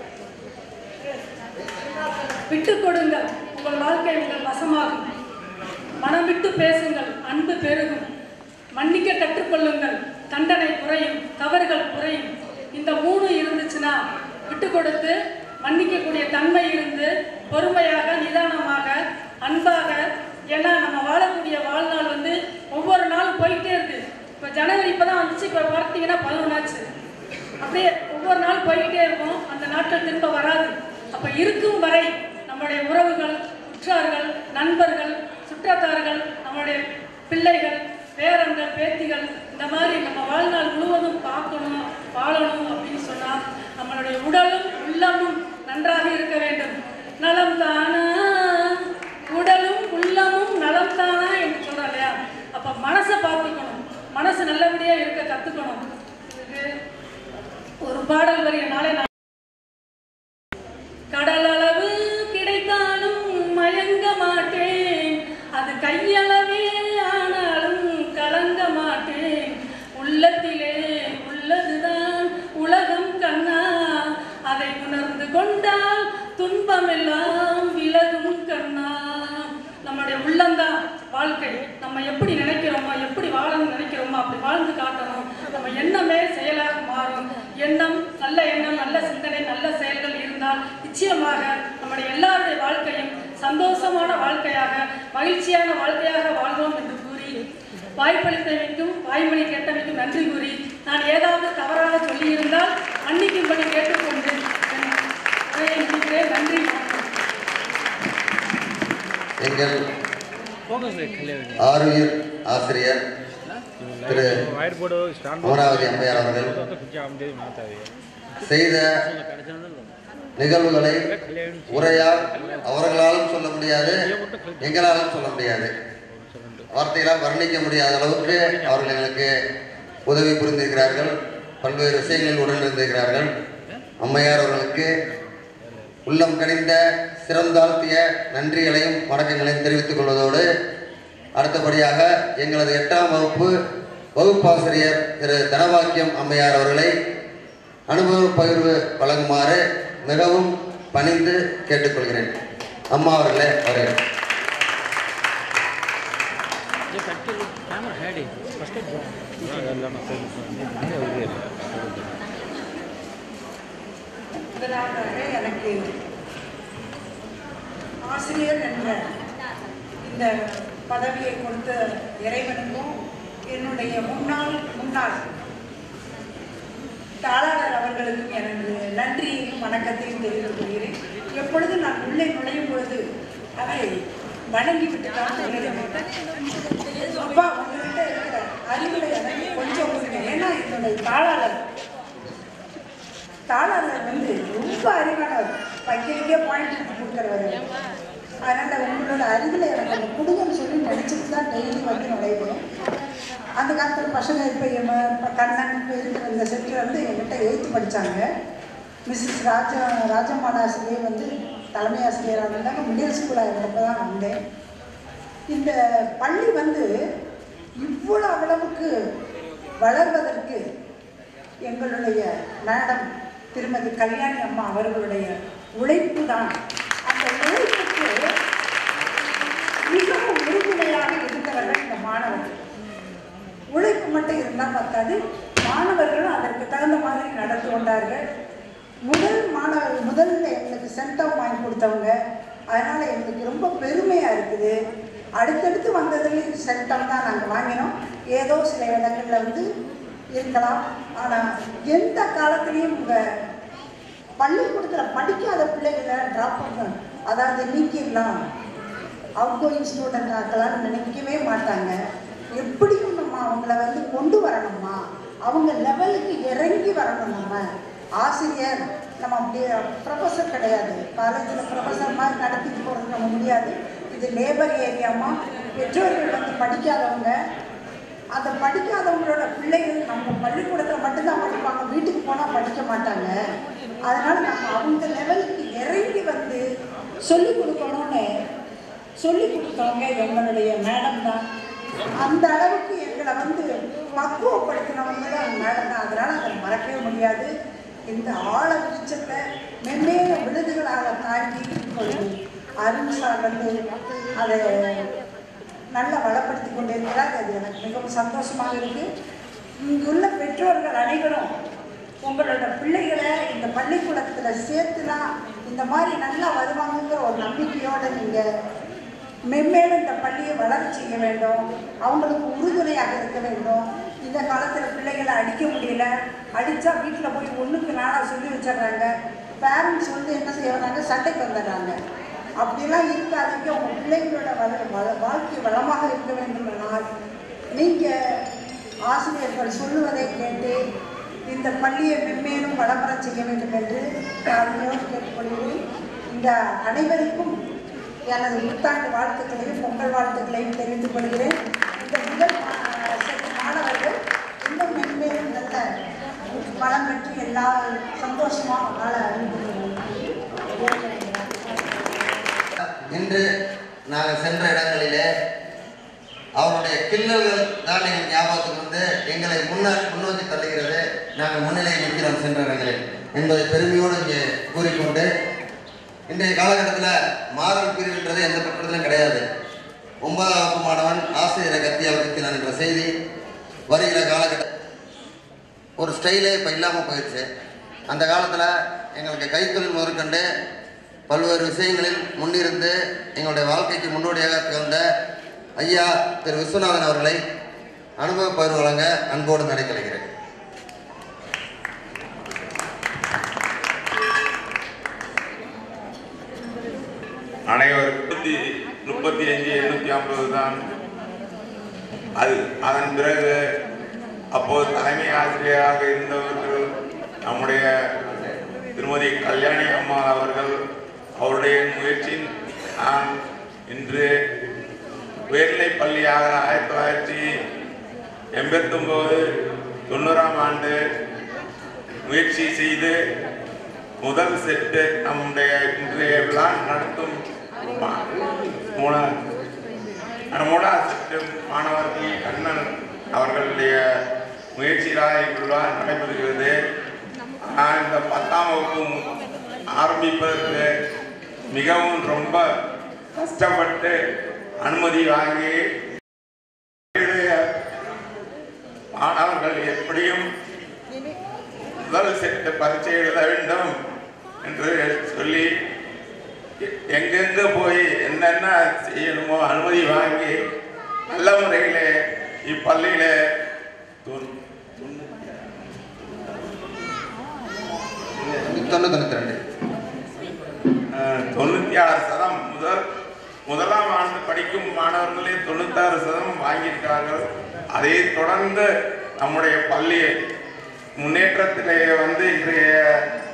விட்டு கொடுங்கள் உங்கள் வாழ்க்கை உங்கள் வசமாகும் மனம் விட்டு பேசுங்கள் அன்பு பெருகும் மன்னிக்க கற்றுக்கொள்ளுங்கள் தண்டனை குறையும் தவறுகள் குறையும் இந்த மூணு இருந்துச்சுன்னா விட்டு கொடுத்து மன்னிக்கக்கூடிய தன்மை இருந்து பொறுமையாக நிதானமாக அன்பாக ஏன்னா நம்ம வாழக்கூடிய வாழ்நாள் வந்து ஒவ்வொரு நாளும் போயிட்டே இருக்கு இப்போ ஜனவரி இப்போ தான் வந்துச்சு இப்போ பார்த்தீங்கன்னா பதினொன்றாச்சு அப்படியே ஒவ்வொரு நாள் போய்கிட்டே இருக்கும் அந்த நாட்கள் திரும்ப வராது அப்போ இருக்கும் வரை நம்முடைய உறவுகள் உற்றார்கள் நண்பர்கள் சுற்றத்தார்கள் நம்முடைய பிள்ளைகள் பேரன்கள் பேத்திகள் இந்த மாதிரி நம்ம வாழ்நாள் முழுவதும் பார்க்கணும் வாழணும் அப்படின்னு சொன்னால் நம்மளுடைய உடலும் உள்ளமும் நன்றாக இருக்க வேண்டும் நலம் தானா உடலும் உள்ளமும் நலம் தானா என்று சொல்றோம் இல்லையா அப்போ மனசை பார்த்துக்கணும் மனசு நல்லபடியாக இருக்க கற்றுக்கணும் இதுக்கு ஒரு பாடல் வரி நாளை நான் கடல் அளவு கிடைத்தாலும் மயங்க மாட்டேன் அது கையளவே ஆனாலும் கலங்க மாட்டேன் உள்ளத்திலே உள்ளதுதான் உலகம் கண்ணா அதை உணர்ந்து கொண்டால் துன்பமெல்லாம் விலகும் கண்ணா நம்முடைய உள்ளம்தான் வாழ்க்கை நம்ம எப்படி நினைக்கிறோமோ எப்படி வாழணும்னு நினைக்கிறோமோ அப்படி வாழ்ந்து காட்டணும் நம்ம எண்ணமே செயலாக மாறும் எண்ணம் நல்ல எண்ணம் நல்ல சிந்தனை நல்ல செயல்கள் இருந்தால் நிச்சயமாக நம்முடைய எல்லாருடைய வாழ்க்கையும் சந்தோஷமான வாழ்க்கையாக மகிழ்ச்சியான வாழ்க்கையாக வாழ்வோம் என்று கூறி வாய்ப்பளித்தமைக்கும் வாய்மொழி கேட்டமைக்கும் நன்றி கூறி நான் ஏதாவது தவறாக சொல்லியிருந்தால் மன்னிக்கும்படி கேட்டுக்கொண்டு என் உரையை முடிக்கிறேன் நன்றி வணக்கம் எங்கள் ಫೋಕಸ್ ಕಲಿಯೋದು ஆருயிர் ஆசிரியர் Thiru wire board stand Amaravathi அம்மையார் அவர்கள் ಕುಚ್ಚ ಆಮ್ದೇ ಮಾತಾಡಿ செய்த நிகழ்வுகளை உரையால் அவர்களாலும் சொல்ல முடியாது எங்களாலும் சொல்ல முடியாது வார்த்தைகளால் வர்ணிக்க முடியாத அளவுக்கு அவர்கள் எங்களுக்கு உதவி புரிந்திருக்கிறார்கள் பல்வேறு விஷயங்களில் உடன் இருந்திருக்கிறார்கள் அம்மையார் அவர்களுக்கு உள்ளம் கனிந்த சிறந்தாழ்த்திய நன்றிகளையும் வணக்கங்களையும் தெரிவித்துக் கொள்வதோடு அடுத்தபடியாக எங்களது எட்டாம் வகுப்பு வகுப்பாசிரியர் திரு தனவாக்கியம் அம்மையார் அவர்களை அனுபவ பகிர்வு வழங்குமாறு மிகவும் பணிந்து கேட்டுக்கொள்கிறேன் அம்மா அவர்களே அவர்கள் ये फैक्ट्री कैमरा हेड फर्स्ट ಎಲ್ಲ ಮತ್ತೆ ಮುಂದೆ ಅವ್ರಿಗೆ முதலாவதாக எனக்கு ஆசிரியர் என்ற இந்த பதவியை கொடுத்த இறைவனுக்கும் என்னுடைய முன்னாள் முன்னாள் தாளாளர் அவர்களுக்கும் எனது நன்றியையும் வணக்கத்தையும் தெரிவித்துக் கொள்கிறேன் எப்பொழுது நான் உள்ளே நுழையும் பொழுது அவரை வணங்கிவிட்டு தான் நுழைகிறேன். அப்பா உங்கள்கிட்ட இருக்கிற அறிவுரை எனக்கு கொஞ்சம் கொடுங்க ஏன்னா என்னுடைய தாளாளர் தாளாளர் வந்து ரொம்ப அறிவானவர் வைக்கிறதுக்கே பாயிண்ட் எடுத்து கொடுக்குறவர் அதனால் உங்களோட அறிவில் எனக்கு அந்த கொடுங்கன்னு சொல்லி நினச்சிட்டு தான் டெய்லி வந்து நுழைவேன் அந்த காலத்தில் பசங்க இப்போ இப்போ கண்ணன் இப்போ இருக்கிற இந்த செட்டில் வந்து என்கிட்ட எயித்து படித்தாங்க மிஸ்ஸஸ் ராஜா ராஜம்மாள் ஆசிரியர் வந்து தலைமை ஆசிரியராக இருந்தாங்க மிடில் ஸ்கூலாக இருந்தப்போ தான் வந்தேன் இந்த பள்ளி வந்து இவ்வளோ அளவுக்கு வளர்வதற்கு எங்களுடைய மேடம் திருமதி கல்யாணி அம்மா அவர்களுடைய உழைப்பு தான் அந்த உழைப்புக்கு மிகவும் உறுதுணையாக இருந்தவர்கள் இந்த மாணவர்கள் உழைப்பு மட்டும் இருந்தால் பார்த்தாது மாணவர்களும் அதற்கு தகுந்த மாதிரி நடந்து கொண்டார்கள் முதல் மாணவர் முதல்ல எங்களுக்கு சென்டம் வாங்கி கொடுத்தவங்க அதனால் எங்களுக்கு ரொம்ப பெருமையாக இருக்குது அடுத்தடுத்து வந்ததுலேயும் சென்டம் தான் நாங்கள் வாங்கினோம் ஏதோ சில இடங்களில் வந்து இருக்கலாம் ஆனால் எந்த காலத்துலேயும் உங்கள் பள்ளிக்கூடத்தில் படிக்காத பிள்ளைகளை ட்ராப் பண்ண அதாவது நீக்கிடலாம் அவுட் கோயிங் ஸ்டூடெண்ட் ஆக்கலாம்னு நினைக்கவே மாட்டாங்க எப்படியும் நம்ம அவங்கள வந்து கொண்டு வரணுமா அவங்க லெவலுக்கு இறங்கி வரணும் நம்ம ஆசிரியர் நம்ம அப்படி ப்ரொஃபஸர் கிடையாது காலேஜில் ப்ரொஃபஸர் மாதிரி நடத்திட்டு போகிறது நம்ம முடியாது இது லேபர் ஏரியாமா பெற்றோர்கள் வந்து படிக்காதவங்க அந்த படிக்காதவங்களோட பிள்ளைகள் நம்ம பள்ளிக்கூடத்தில் மட்டும்தான் படிப்பாங்க வீட்டுக்கு போனால் படிக்க மாட்டாங்க அதனால் நம்ம அவங்க லெவலுக்கு இறங்கி வந்து சொல்லி கொடுக்கணும்னு சொல்லி கொடுத்தவங்க எங்களுடைய மேடம் தான் அந்த அளவுக்கு எங்களை வந்து பக்குவப்படுத்தினவங்க தான் மேடம் தான் அதனால் அதை மறக்கவே முடியாது இந்த ஆழ விருச்சத்தை மென்மேல விழுதுகளாக தாண்டி இப்பொழுது அருண் சார் வந்து அதை நல்லா வளப்படுத்தி கொண்டிருக்கிறார் அது எனக்கு மிகவும் சந்தோஷமாக இருக்குது இங்குள்ள பெற்றோர்கள் அனைவரும் உங்களோட பிள்ளைகளை இந்த பள்ளிக்கூடத்தில் சேர்த்துனா இந்த மாதிரி நல்லா வருவாங்கங்கிற ஒரு நம்பிக்கையோடு நீங்கள் மென்மேலும் இந்த பள்ளியை வளர செய்ய வேண்டும் அவங்களுக்கு உறுதுணையாக இருக்க வேண்டும் இந்த காலத்தில் பிள்ளைகளை அடிக்க முடியல அடித்தா வீட்டில் போய் ஒன்றுக்கு நாளாக சொல்லி வச்சிடுறாங்க பேரண்ட்ஸ் வந்து என்ன செய்யறாங்க சண்டைக்கு வந்துடுறாங்க அப்படிலாம் இருக்காதீங்க உங்கள் பிள்ளைங்களோட வள வள வாழ்க்கை வளமாக இருக்க வேண்டுமானால் நீங்கள் ஆசிரியர்கள் சொல்லுவதை கேட்டு இந்த பள்ளியை மென்மேலும் வளம்பர செய்ய வேண்டும் என்று தாழ்மையோடு கேட்டுக்கொள்கிறேன் இந்த அனைவருக்கும் எனது புத்தாண்டு வாழ்த்துக்களையும் பொங்கல் வாழ்த்துக்களையும் தெரிவித்துக் கொள்கிறேன் இந்த முதல் மா- செட் மாணவர்கள் இன்னும் மென்மேலும் நல்ல வளம் பெற்று எல்லா சந்தோஷமாக வாழ அறிவிக்கிறேன் இன்று நாங்கள் சென்ற இடங்களிலே அவருடைய கிண்ணல்கள் தான் எங்கள் ஞாபகத்துக்கு வந்து எங்களை முன்னால் முன்னோக்கி தள்ளுகிறது நாங்கள் முன்னிலையில் நிற்கிறோம் சென்ற இடங்களில் என்பதை பெருமையோடு இங்கே கூறிக்கொண்டு இன்றைய காலகட்டத்தில் மாறல் பிரிவுன்றது எந்த பக்கத்திலும் கிடையாது ஒன்பதாம் வகுப்பு மாணவன் ஆசிரியரை கத்தியால் கத்தினான் என்ற செய்தி வருகிற காலகட்டம் ஒரு ஸ்டைலே இப்போ இல்லாமல் போயிடுச்சு அந்த காலத்தில் எங்களுக்கு கைத்தொழில் முதற்கொண்டு பல்வேறு விஷயங்களில் முன்னிருந்து எங்களுடைய வாழ்க்கைக்கு முன்னோடியாக திகழ்ந்த ஐயா திரு விஸ்வநாதன் அவர்களை அனுபவ பகிர்வு வழங்க அன்போடு நடைபெறுகிறேன் அனைவருக்கும் முப்பத்தி முப்பத்தி அஞ்சு எண்ணூற்றி ஐம்பது தான் அது அதன் பிறகு அப்போது தலைமை ஆசிரியராக இருந்தவர்கள் நம்முடைய திருமதி கல்யாணி அம்மா அவர்கள் அவருடைய முயற்சியின் நான் இன்று உயர்நிலைப் பள்ளியாக ஆயிரத்தி தொள்ளாயிரத்தி எண்பத்தொம்போது தொண்ணூறாம் ஆண்டு முயற்சி செய்து முதல் செட்டு நம்முடைய இன்றைய விழா நடத்தும் மா- மூணா- மூணா செட்டு மாணவர்கள் கண்ணன் அவர்களுடைய முயற்சிகளாக இவ்விழா நடைபெறுகிறது நான் இந்த பத்தாம் வகுப்பு ஆரம்பிப்பதற்கு மிகவும் ரொம்ப கஷ்டப்பட்டு அனுமதி வாங்கி என்னுடைய மாணவர்கள் எப்படியும் முதல் செட்டு பரீட்சை எழுத வேண்டும் என்று சொல்லி எ- எங்கெங்க போய் என்னென்ன செய்யணுமோ அனுமதி வாங்கி நல்ல முறையிலே இப்பள்ளியிலே தொண்ணூ- தொண்ணூத்தி ரெண்டு அஹ், தொண்ணூத்தி ஆறு சதம் முதல் முதலாம் ஆண்டு படிக்கும் மாணவர்களே தொண்ணூத்தாறு சதம் வாங்கியிருக்கிறார்கள் அதை தொடர்ந்து நம்முடைய பள்ளி முன்னேற்றத்திலே வந்து இன்றைய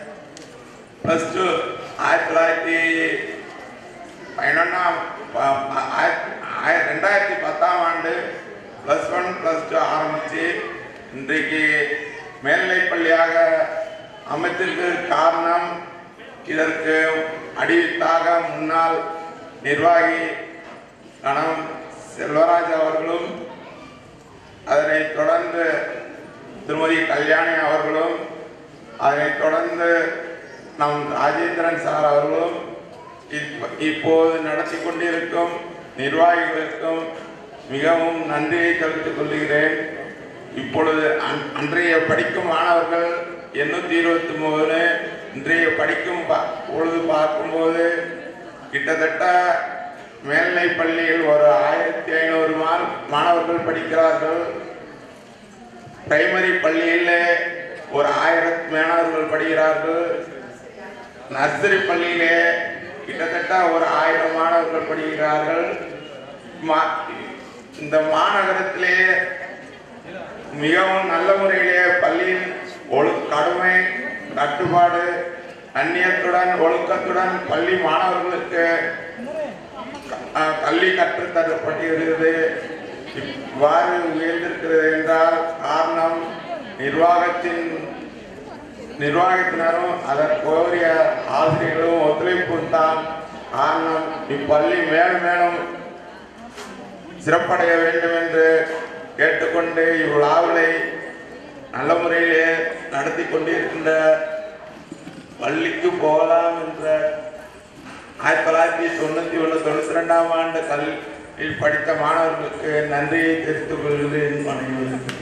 ப்ளஸ் டூ ஆயிரத்தி தொள்ளாயிரத்தி பதினொன்றாம் ரெண்டாயிரத்தி பத்தாம் ஆண்டு ப்ளஸ் ஒன் ப்ளஸ் டூ ஆரம்பித்து இன்றைக்கு மேல்நிலைப்பள்ளியாக அமைத்திருக்கு காரணம் இதற்கு அடிவித்தாக முன்னாள் நிர்வாகி கணம் செல்வராஜ் அவர்களும் அதனைத் தொடர்ந்து திருமதி கல்யாணி அவர்களும் அதனைத் தொடர்ந்து நம் ராஜேந்திரன் சார் அவர்களும் இப்ப- இப்போது நடத்தி கொண்டிருக்கும் நிர்வாகிகளுக்கும் மிகவும் நன்றியை தெரிவித்துக் கொள்கிறேன் இப்பொழுது அன்- அன்றைய படிக்கும் மாணவர்கள் எண்ணூற்றி இருபத்தி மூணு இன்றைய படிக்கும் ப- பொழுது பார்க்கும்போது கிட்டத்தட்ட மேல்நிலை பள்ளியில் ஒரு ஆயிரத்தி ஐநூறு மாணவர்கள் படிக்கிறார்கள் பிரைமரி பள்ளியில் ஒரு ஆயிரம் மாணவர்கள் படிக்கிறார்கள் நர்சரி பள்ளியிலே கிட்டத்தட்ட ஒரு ஆயிரம் மாணவர்கள் படிக்கிறார்கள் மா- இந்த மாநகரத்திலே மிகவும் நல்ல முறையிலே பள்ளியின் ஒழு கடுமை கட்டுப்பாடு அந்நியத்துடன் ஒழுக்கத்துடன் பள்ளி மாணவர்களுக்கு அஹ், கல்வி கற்றுத் தரப்பட்டிருக்கிறது இவ்வாறு உயர்ந்திருக்கிறது என்றால் காரணம் நிர்வாகத்தின் நிர்வாகத்தினரும் அதற்குரிய ஆசிரியர்களும் ஒத்துழைப்பு தான் காரணம் இப்பள்ளி மேலும் மேலும் சிறப்படைய வேண்டும் என்று கேட்டுக்கொண்டு இவ்விழாவிலை நல்ல முறையிலே நடத்தி கொண்டிருக்கின்ற பள்ளிக்கு போகலாம் என்ற ஆயிரத்தி தொள்ளாயிரத்தி தொண்ணூற்றி ஒன்று தொண்ணூற்றி ரெண்டாம் ஆண்டு கல்வியில் படித்த மாணவர்களுக்கு நன்றியை தெரிவித்துக் கொள்கிறேன் அனைவருக்கும்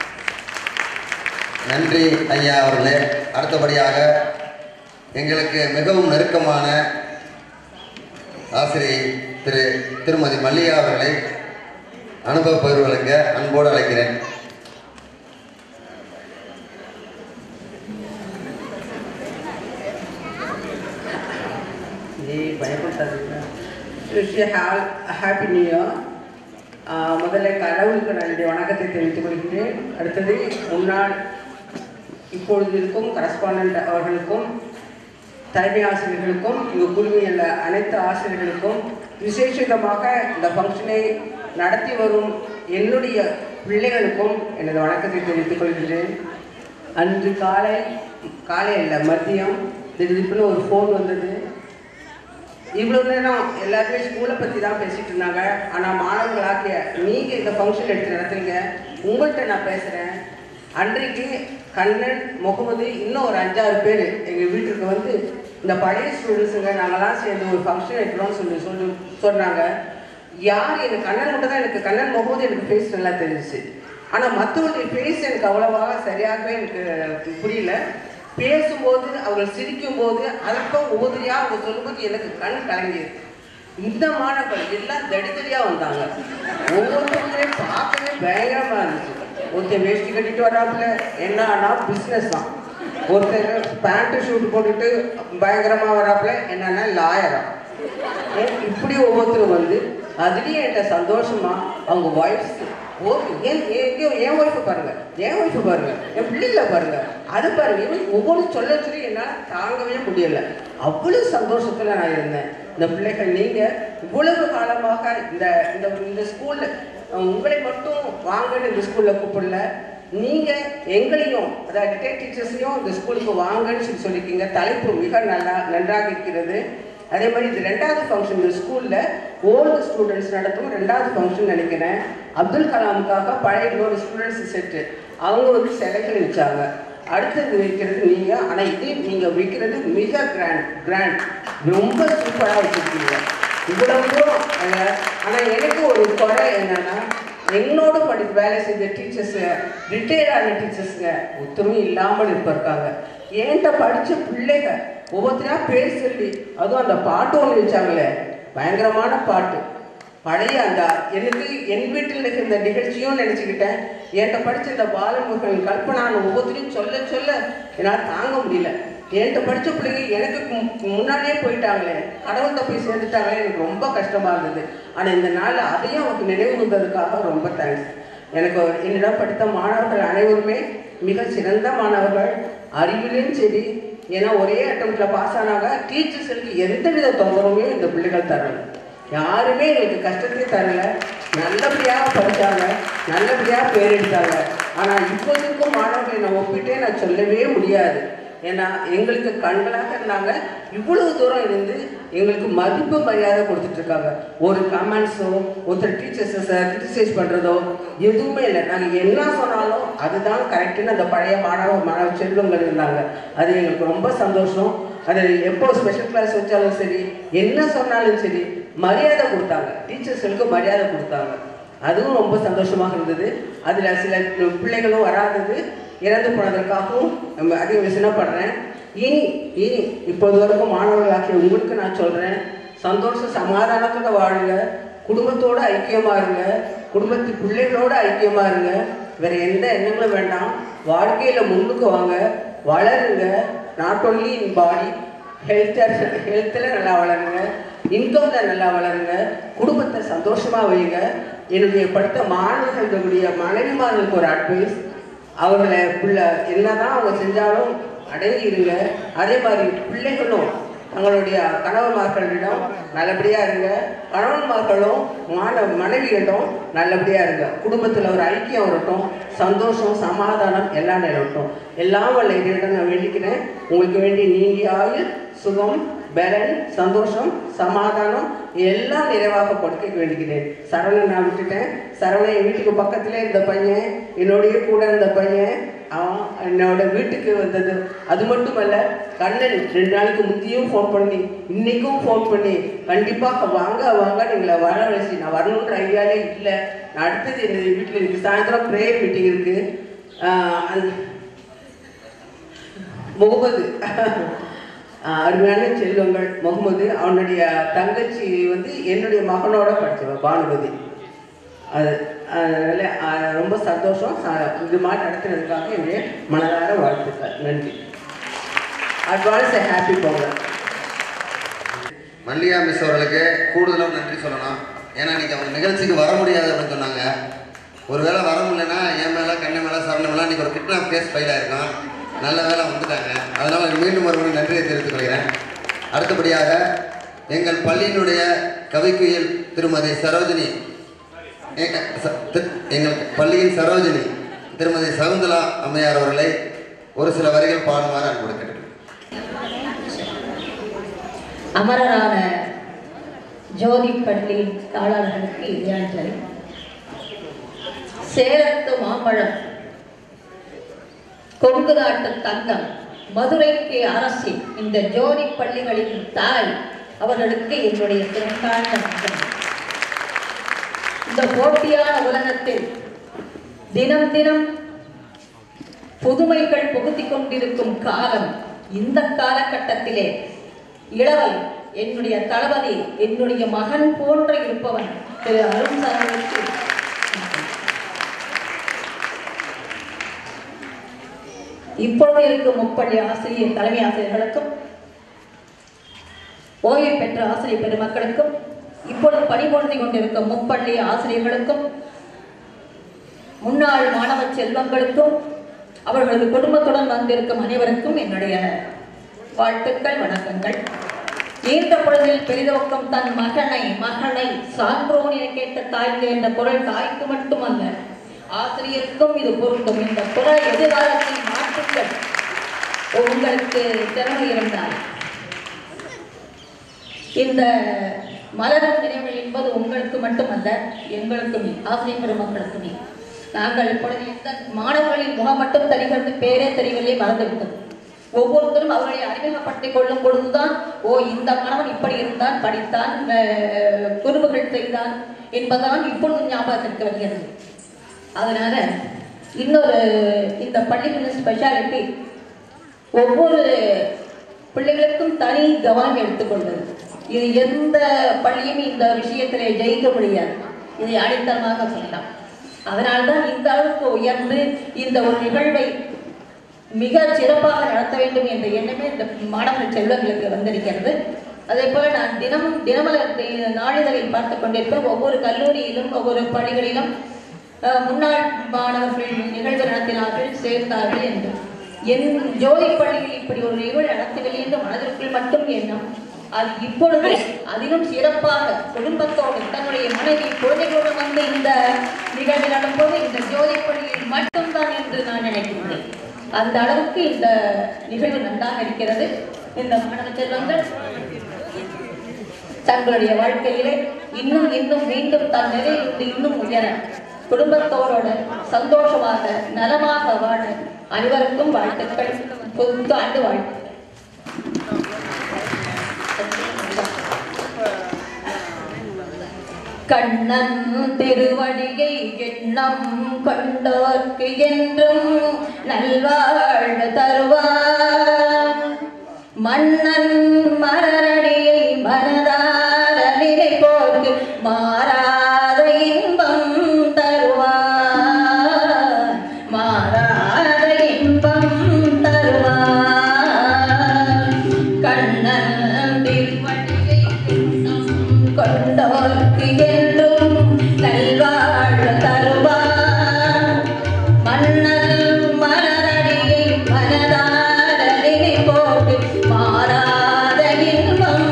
நன்றி ஐயா அவர்களே அடுத்தபடியாக எங்களுக்கு மிகவும் நெருக்கமான ஆசிரியை திரு திருமதி மல்லிகா அவர்களை அனுபவ பகிர்வுகளுக்கு அன்போடு அழைக்கிறேன் ஏய் பயப்பட்டாதீங்க wish all happy new year முதல்ல கடவுளுக்கு நான் என்னுடைய வணக்கத்தை தெரிவித்துக் கொள்கிறேன் அடுத்தது முன்னாள் இப்பொழுது இருக்கும் கரஸ்பாண்டன்ட் அவர்களுக்கும் தலைமை ஆசிரியர்களுக்கும் இங்கு குழுமியுள்ள அனைத்து ஆசிரியர்களுக்கும் விசேஷமாக இந்த ஃபங்க்ஷனை நடத்தி வரும் என்னுடைய பிள்ளைகளுக்கும் எனது வணக்கத்தை தெரிவித்துக் கொள்கிறேன் அன்று காலை காலை இல்லை மதியம் திடீர்னு ஒரு ஃபோன் வந்தது இவ்வளோ நேரம் எல்லாருமே ஸ்கூலை பற்றி தான் பேசிட்டு இருந்தாங்க ஆனால் மாணவர்களாக்கிய நீங்கள் இந்த ஃபங்க்ஷன் எடுத்து நடத்துறீங்க உங்கள்கிட்ட நான் பேசுகிறேன் அன்றைக்கு கண்ணன் முகமது இன்னும் ஒரு அஞ்சாறு பேர் எங்கள் வீட்டுக்கு வந்து இந்த பழைய ஸ்டூடெண்ட்ஸுங்க நாங்களாம் சேர்ந்து ஒரு ஃபங்க்ஷன் வைக்கிறோம்னு சொல்லி சொல்லி சொன்னாங்க யார் எனக்கு கண்ணன் மட்டும் தான் எனக்கு கண்ணன் முகமது எனக்கு ஃபேஸ் நல்லா தெரிஞ்சிச்சு ஆனால் மற்றவங்களுடைய ஃபேஸ் எனக்கு அவ்வளவா சரியாகவே எனக்கு புரியல பேசும்போது அவர்கள் சிரிக்கும் போது அதற்கும் உபதியா அவங்க சொல்லும்போது எனக்கு கண் கலங்கியது இந்த மாணவர்கள் எல்லாம் தடிதடியா வந்தாங்க ஒவ்வொருத்தருமே பார்க்கவே பயங்கரமா இருந்துச்சு ஒருத்தர் வேஷ்டி கட்டிட்டு வராப்புல என்னன்னா பிஸ்னஸ் தான் ஒருத்தர் பேண்ட் ஷூட் போட்டுட்டு பயங்கரமா வராப்புல என்னன்னா லாயரா இப்படி ஒவ்வொருத்தரும் வந்து அதுலேயும் என்கிட்ட சந்தோஷமா அவங்க ஒய்ஃப்ஸ் ஓ ஏன் எங்கேயோ என் ஒய்ஃபை பாருங்க என் ஒய்ஃபை பாருங்க என் பிள்ளைகளை பாருங்க அது பாருங்க இவன் ஒவ்வொரு சொல்ல சொல்லி என்னால் தாங்கவே முடியல அவ்வளோ சந்தோஷத்தில் நான் இருந்தேன் இந்த பிள்ளைகள் நீங்கள் இவ்வளவு காலமாக இந்த இந்த இந்த ஸ்கூலில் உங்களை மட்டும் வாங்கன்னு இந்த ஸ்கூலில் கூப்பிடல நீங்கள் எங்களையும் அதாவது ரிட்டையர் டீச்சர்ஸையும் இந்த ஸ்கூலுக்கு வாங்கன்னு சொல்லி சொல்லியிருக்கீங்க தலைப்பு மிக நல்லா நன்றாக இருக்கிறது அதே மாதிரி இது ரெண்டாவது ஃபங்க்ஷன் இந்த ஸ்கூலில் ஓல்டு ஸ்டூடெண்ட்ஸ் நடத்தும் ரெண்டாவது ஃபங்க்ஷன் நினைக்கிறேன் அப்துல் கலாமுக்காக பழைய இன்னொரு ஸ்டூடெண்ட்ஸ் செட்டு அவங்க வந்து சிலைகள் வச்சாங்க அடுத்தது வைக்கிறது நீங்கள் ஆனால் இது நீங்கள் வைக்கிறது மிக கிராண்ட் கிராண்ட் ரொம்ப சூப்பராக வச்சுருக்கீங்க இவ்வளவு தூரம் ஆனால் எனக்கு ஒரு குறை என்னன்னா என்னோட படி வேலை செஞ்ச டீச்சர்ஸு ரிட்டையர்ட் ஆன டீச்சர்ஸுங்க ஒத்துமை இல்லாமல் இப்போ இருக்காங்க என்கிட்ட படித்த பிள்ளைங்க ஒவ்வொருத்தரா பேர் சொல்லி அதுவும் அந்த பாட்டு ஒன்று வச்சாங்களே பயங்கரமான பாட்டு பழைய அந்த எனக்கு என் வீட்டில் இருக்கிற இந்த நிகழ்ச்சியும் நினச்சிக்கிட்டேன் என்கிட்ட படித்த இந்த பாலமுருகன் கல்பனான்னு ஒவ்வொருத்தரையும் சொல்ல சொல்ல என்னால் தாங்க முடியல என்கிட்ட படித்த பிள்ளைங்க எனக்கு மு- முன்னாடியே போயிட்டாங்களே கடவுள்கிட்ட போய் சேர்ந்துட்டாங்களே எனக்கு ரொம்ப கஷ்டமாக இருந்தது ஆனால் இந்த நாள் அதையும் அவருக்கு நினைவு கூர்ந்ததுக்காக ரொம்ப தேங்க்ஸ் எனக்கு என்னிடம் படித்த மாணவர்கள் அனைவருமே மிக சிறந்த மாணவர்கள் அறிவிலும் சரி ஏன்னா ஒரே அட்டம்ப்ட்ல பாஸ் ஆனாங்க டீச்சர்ஸுக்கு எந்தவித தொந்தரவுமே இந்த பிள்ளைகள் தரல யாருமே எங்களுக்கு கஷ்டத்தையே தரல நல்லபடியாக படித்தாங்க நல்லபடியாக பேர் எடுத்தாங்க ஆனால் இப்போதைக்கும் மாணவர்களை நான் ஒப்பிட்டே நான் சொல்லவே முடியாது ஏன்னா எங்களுக்கு கண்களாக இருந்தாங்க இவ்வளவு தூரம் இருந்து எங்களுக்கு மதிப்பு மரியாதை கொடுத்துட்டு இருக்காங்க ஒரு கமெண்ட்ஸோ ஒருத்தர் டீச்சர்ஸை கிரிட்டிசைஸ் பண்ணுறதோ எதுவுமே இல்லை நாங்கள் என்ன சொன்னாலும் அதுதான் கரெக்டுன்னு அந்த பழைய மாணவ மாணவ செல்வங்கள் இருந்தாங்க அது எங்களுக்கு ரொம்ப சந்தோஷம் அது எப்போ ஸ்பெஷல் கிளாஸ் வச்சாலும் சரி என்ன சொன்னாலும் சரி மரியாதை கொடுத்தாங்க டீச்சர்ஸ்களுக்கு மரியாதை கொடுத்தாங்க அதுவும் ரொம்ப சந்தோஷமாக இருந்தது அதில் சில பிள்ளைகளும் வராதது இறந்து போனதற்காகவும் நம்ம அதிகம் விசனப்படுறேன் இனி இனி இப்போது வரைக்கும் மாணவர்களாகிய உங்களுக்கு நான் சொல்கிறேன் சந்தோஷ சமாதானத்தோட வாழுங்க குடும்பத்தோட ஐக்கியமா இருங்க குடும்பத்து பிள்ளைகளோட ஐக்கியமா இருங்க வேற எந்த எண்ணங்களும் வேண்டாம் வாழ்க்கையில முன்னுக்கு வாங்க வளருங்க not only in body health ஹெல்த்தில் நல்லா வளருங்க இன்கமில் நல்லா வளருங்க குடும்பத்தை சந்தோஷமா வைங்க என்னுடைய படித்த மாணவர்களுடைய மனைவிமார்களுக்கு ஒரு அட்வைஸ் அவர்களை பிள்ளை என்னதான் அவங்க செஞ்சாலும் அடங்கி இருங்க அதே மாதிரி பிள்ளைகளும் தங்களுடைய கணவன்மார்களிடம் நல்லபடியா இருங்க கணவன்மார்களும் மாணவ மனைவிகளிடம் நல்லபடியா இருங்க குடும்பத்தில் ஒரு ஐக்கியம் வரட்டும் சந்தோஷம் சமாதானம் எல்லாம் நிலவட்டும் எல்லாம் வல்ல இறைவனிடம் நான் வேண்டிக்கிறேன் உங்களுக்கு வேண்டி நீண்ட ஆயுள் சுகம் பலன் சந்தோஷம் சமாதானம் எல்லாம் நிறைவாக கொடுக்க வேண்டிக்கிறேன் சரவணை நான் விட்டுட்டேன் சரவணை என் வீட்டுக்கு பக்கத்திலே இருந்த பையன் என்னுடைய கூட இருந்த பையன் அவன் என்னோட வீட்டுக்கு வந்தது அது மட்டுமல்ல கண்ணன் ரெண்டு நாளைக்கு முந்தியும் ஃபோன் பண்ணி இன்னைக்கும் ஃபோன் பண்ணி கண்டிப்பாக வாங்க வாங்க எங்களை வர வச்சு நான் வரணுன்ற ஐடியாலே இல்லை நான் அடுத்தது என் வீட்டில் இருக்கு சாயந்தரம் ப்ரேயர் மீட்டிங் இருக்கு ஆஹ் அந்த முகமது ஆஹ் அருமையான செல்வங்கள் முகமது அவனுடைய தங்கச்சி வந்து என்னுடைய மகனோட படிச்சவ பானுமதி அது அதனால ஆஹ் ரொம்ப சந்தோஷம் ச- இது மாதிரி நடத்துனதுக்காக என்னுடைய மனதார வாழ்த்துக்கள் நன்றி advance happy Pongal Mallika miss அவர்களுக்கு கூடுதலாக நன்றி சொல்லணும் ஏன்னா இன்னைக்கு அவங்க நிகழ்ச்சிக்கு வர முடியாது அப்படின்னு சொன்னாங்க ஒருவேளை வர முடியலன்னா என் மேலே கண்ணு மேலே சரண மேலே இன்னைக்கு ஒரு கிட்னாப் கேஸ் ஃபைல் ஆயிருக்கும் நல்ல வேலை வந்துட்டாங்க அதனால மீண்டும் ஒருமுறை நன்றியை தெரிவித்துக் கொள்கிறேன் அடுத்தபடியாக எங்கள் பள்ளியினுடைய கவிக்குயில் திருமதி சரோஜினி எங்க- ச- தி- எங்கள் பள்ளியின் சரோஜினி திருமதி சகுந்தலா அம்மையார் அவர்களை ஒரு சில வரிகள் பாடுமாறு அன்பு கேட்டுக்கிறேன் அமரரான ஜோதி பள்ளி தாளர்களுக்கு இளையாஞ்சலி சேலத்து மாம்பழம் கொங்குதாட்டு தங்கம் மதுரைக்கு அரசி இந்த ஜோதி பள்ளிகளின் தாய் அவர்களுக்கு என்னுடைய சிறந்தாழ்ந்த வணக்கம் இந்த போட்டியான உலகத்தில் தினம் தினம் புதுமைகள் புகுத்திக் கொண்டிருக்கும் காலம் இந்த காலகட்டத்திலே இளவல் என்னுடைய தளபதி என்னுடைய மகன் போன்ற இருப்பவன் திரு அருண் சாருக்கு இப்பொழுது இருக்கும் முப்பள்ளி ஆசிரியர் தலைமை ஆசிரியர்களுக்கும் ஓய்வு பெற்ற ஆசிரியர் பெருமக்களுக்கும் இப்பொழுது பணிபுரிந்து கொண்டிருக்கும் முப்பள்ளி ஆசிரியர்களுக்கும் முன்னாள் மாணவ செல்வங்களுக்கும் அவர்களது குடும்பத்துடன் வந்திருக்கும் அனைவருக்கும் என்னுடைய வாழ்த்துக்கள் வணக்கங்கள் ஈர்த்த பொழுதில் பெரிதோக்கம் தன் மகனை மகனை சான்றோன் என கேட்ட தாய்ந்து என்ற குரல் தாய்க்கு மட்டுமல்ல ஆசிரியருக்கும் இது பொருந்தும் இந்த குரல் எதிர்காலத்தில் மாற்றுங்கள் உங்களுக்கு திறமை இருந்தால் இந்த மலரும் நினைவுகள் என்பது உங்களுக்கு மட்டுமல்ல எங்களுக்குமே ஆசிரியர் பெருமக்களுக்குமே நாங்கள் இப்பொழுது எந்த மாணவர்களின் முகம் மட்டும் தெரிகிறது பேரே தெரியவில்லை மறந்துவிட்டது ஒவ்வொருத்தரும் அவர்களை அறிமுகப்படுத்திக் கொள்ளும் பொழுதுதான் ஓ இந்த மாணவன் இப்படி இருந்தான் படித்தான் அஹ், குறும்புகள் செய்தான் என்பதுதான் இப்பொழுது ஞாபகத்திற்கு வருகிறது அதனால இன்னொரு இந்த பள்ளிகளின் ஸ்பெஷாலிட்டி ஒவ்வொரு பிள்ளைகளுக்கும் தனி கவனம் எடுத்துக்கொள்வது இது எந்த பள்ளியும் இந்த விஷயத்திலே ஜெயிக்க முடியாது இதை அடித்தளமாக சொல்லலாம் அதனால்தான் இந்த அளவுக்கு உயர்ந்து இந்த ஒரு நிகழ்வை மிக சிறப்பாக நடத்த வேண்டும் என்ற எண்ணமே இந்த மாணவர் செல்வங்களுக்கு வந்திருக்கிறது அதே போல நான் தினமும் தினமலர் தி- நாளிதழில் பார்த்து கொண்டிருப்பேன் ஒவ்வொரு கல்லூரியிலும் ஒவ்வொரு பள்ளிகளிலும் அஹ், முன்னாள் மாணவர்கள் நிகழ்வு நடத்தினார்கள் சேர்ந்தார்கள் என்று என் ஜோதி பள்ளியில் இப்படி ஒரு நிகழ்வு நடத்தவில்லை என்று மனதிற்குள் மட்டும் எண்ணம் அது இப்பொழுது அதிலும் சிறப்பாக குடும்பத்தோடு தன்னுடைய மனைவி குழந்தைகளோடு வந்து இந்த நிகழ்வு நடக்கும்போது இந்த ஜோதி பள்ளியில் மட்டும்தான் என்று நான் நினைக்கின்றேன் அந்த அளவுக்கு இந்த நிகழ்வு நன்றாக இருக்கிறது இந்த மாணவ செல்வங்கள் தங்களுடைய வாழ்க்கையிலே இன்னும் இன்னும் மீண்டும் தன் நிலையிலிருந்து இன்னும் உயர குடும்பத்தோரோட சந்தோஷமாக நலமாக வாழ அனைவருக்கும் வாழ்த்துக்கள் புத்தாண்டு வாழ்த்துக்கள் கண்ணன் திருவடியை எண்ணம் கொண்டோர்க்கு என்றும் நல்வாழ்வு தருவார் மன்னன் மலரடியை மனதார நினைப்போர்க்கு மாறாத இன்பம் தருவார் மாறாத இன்பம் தருவார் கண்ணன் திருவடியை எண்ணம் கொண்டோர்க்கு என்றும் நல்வாழ்வு தருவார் மன்னல் மலரடியை மனதார நினைப்போட்டு மாறாத இன்பம்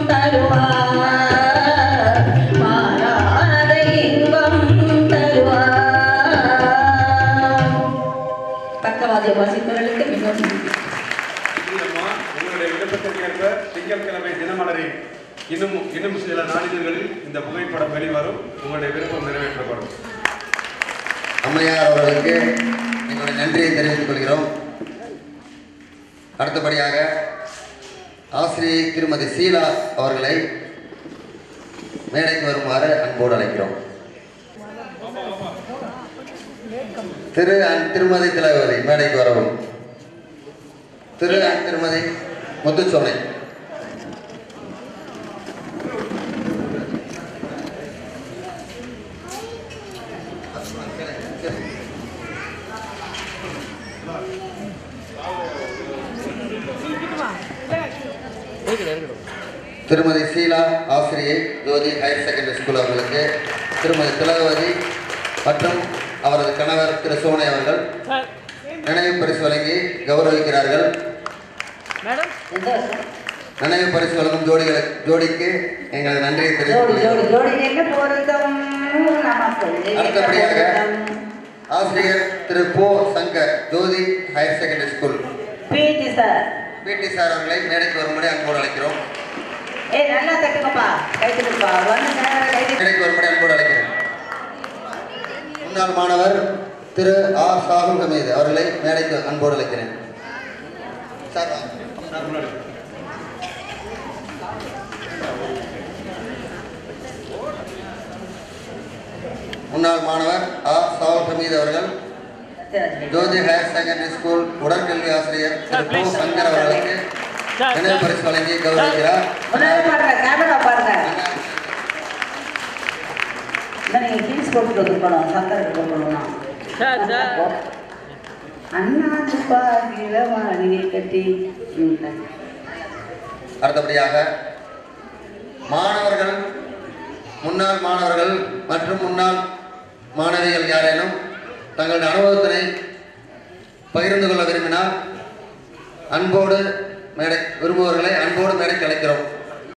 தருவார் மாறாத இன்பம் தருவார் பக்கவாதிய வாசிப்பவர்களுக்கு மிகவும் நன்றி. அம்மா உங்களுடைய விருப்பத்திற்கேற்ப திங்கட்கிழமை தினமலரில் இன்னும் இன்னும் சில நாளிதழ்களில் இந்த புகைப்படம் வெளிவரும் உங்களுடைய விருப்பம் நிறைவேற்றப்படும் அம்மையார் அவர்களுக்கு எங்களுடைய நன்றியை தெரிவித்துக் கொள்கிறோம் அடுத்தபடியாக ஆசிரியை திருமதி சீலா அவர்களை மேடைக்கு வருமாறு அன்போடு அழைக்கிறோம் திரு அன் திருமதி திலகவதி மேடைக்கு வரவும் திரு அன் திருமதி முத்துச்சோலை திருமதி சீலா ஆசிரியை ஜோதி ஹையர் செகண்டரி ஸ்கூல் அவர்களுக்கு திருமதி திலகவதி மற்றும் அவரது கணவர் திரு சோனை அவர்கள் நினைவு பரிசு வழங்கி கௌரவிக்கிறார்கள் நினைவு பரிசு வழங்கும் ஜோடிகளுக்கு ஜோடிக்கு எங்களது நன்றியை தெரிவித்துக் ஜோடி கொள்கிறோம் ஜோடி என்ன பொருத்தம் நமக்குள்ளே அடுத்தபடியாக ஆசிரியர் திரு போ Shankar Jothi higher secondary school P T sir P T sir அவர்களை மேடைக்கு வரும்படி அன்போடு அழைக்கிறோம் ஏய் நல்லா தட்டுங்கப்பா கைத்துக்குப்பா வந்து நேரம் கைத்து மேடைக்கு வரும்படி அன்போடு அழைக்கிறேன் முன்னாள் மாணவர் திரு ஆர் சாகுல் ஹமீது அவர்களை மேடைக்கு அன்போடு அழைக்கிறேன் சார் வாங்க. முன்னாள் மாணவர் ஆர் சாகுல் ஹமீது அவர்கள் ஜோதி ஹையர் செகண்டரி ஸ்கூல் உடற்கல்வி ஆசிரியர் திரு போ சங்கர் அவர்களுக்கு நினைவு பரிசு வழங்கி கௌரவிக்கிறார் முன்னாடி பாருங்க கேமரா பாருங்க இந்த நீங்க ஃபீஸ் போட்டு வந்துருக்கணும் சங்கருக்கு கொடுக்கணும் அண்ணாந்து பாகில வாணியை கட்டி ம், அடுத்தபடியாக மாணவர்கள் முன்னாள் மாணவர்கள் மற்றும் முன்னாள் மாணவிகள் யாரேனும் தங்களுடைய அனுபவத்தினை பகிர்ந்து கொள்ள விரும்பினால் அன்போடு மேடை விரும்புபவர்களை அன்போடு மேடைக்கு அழைக்கிறோம்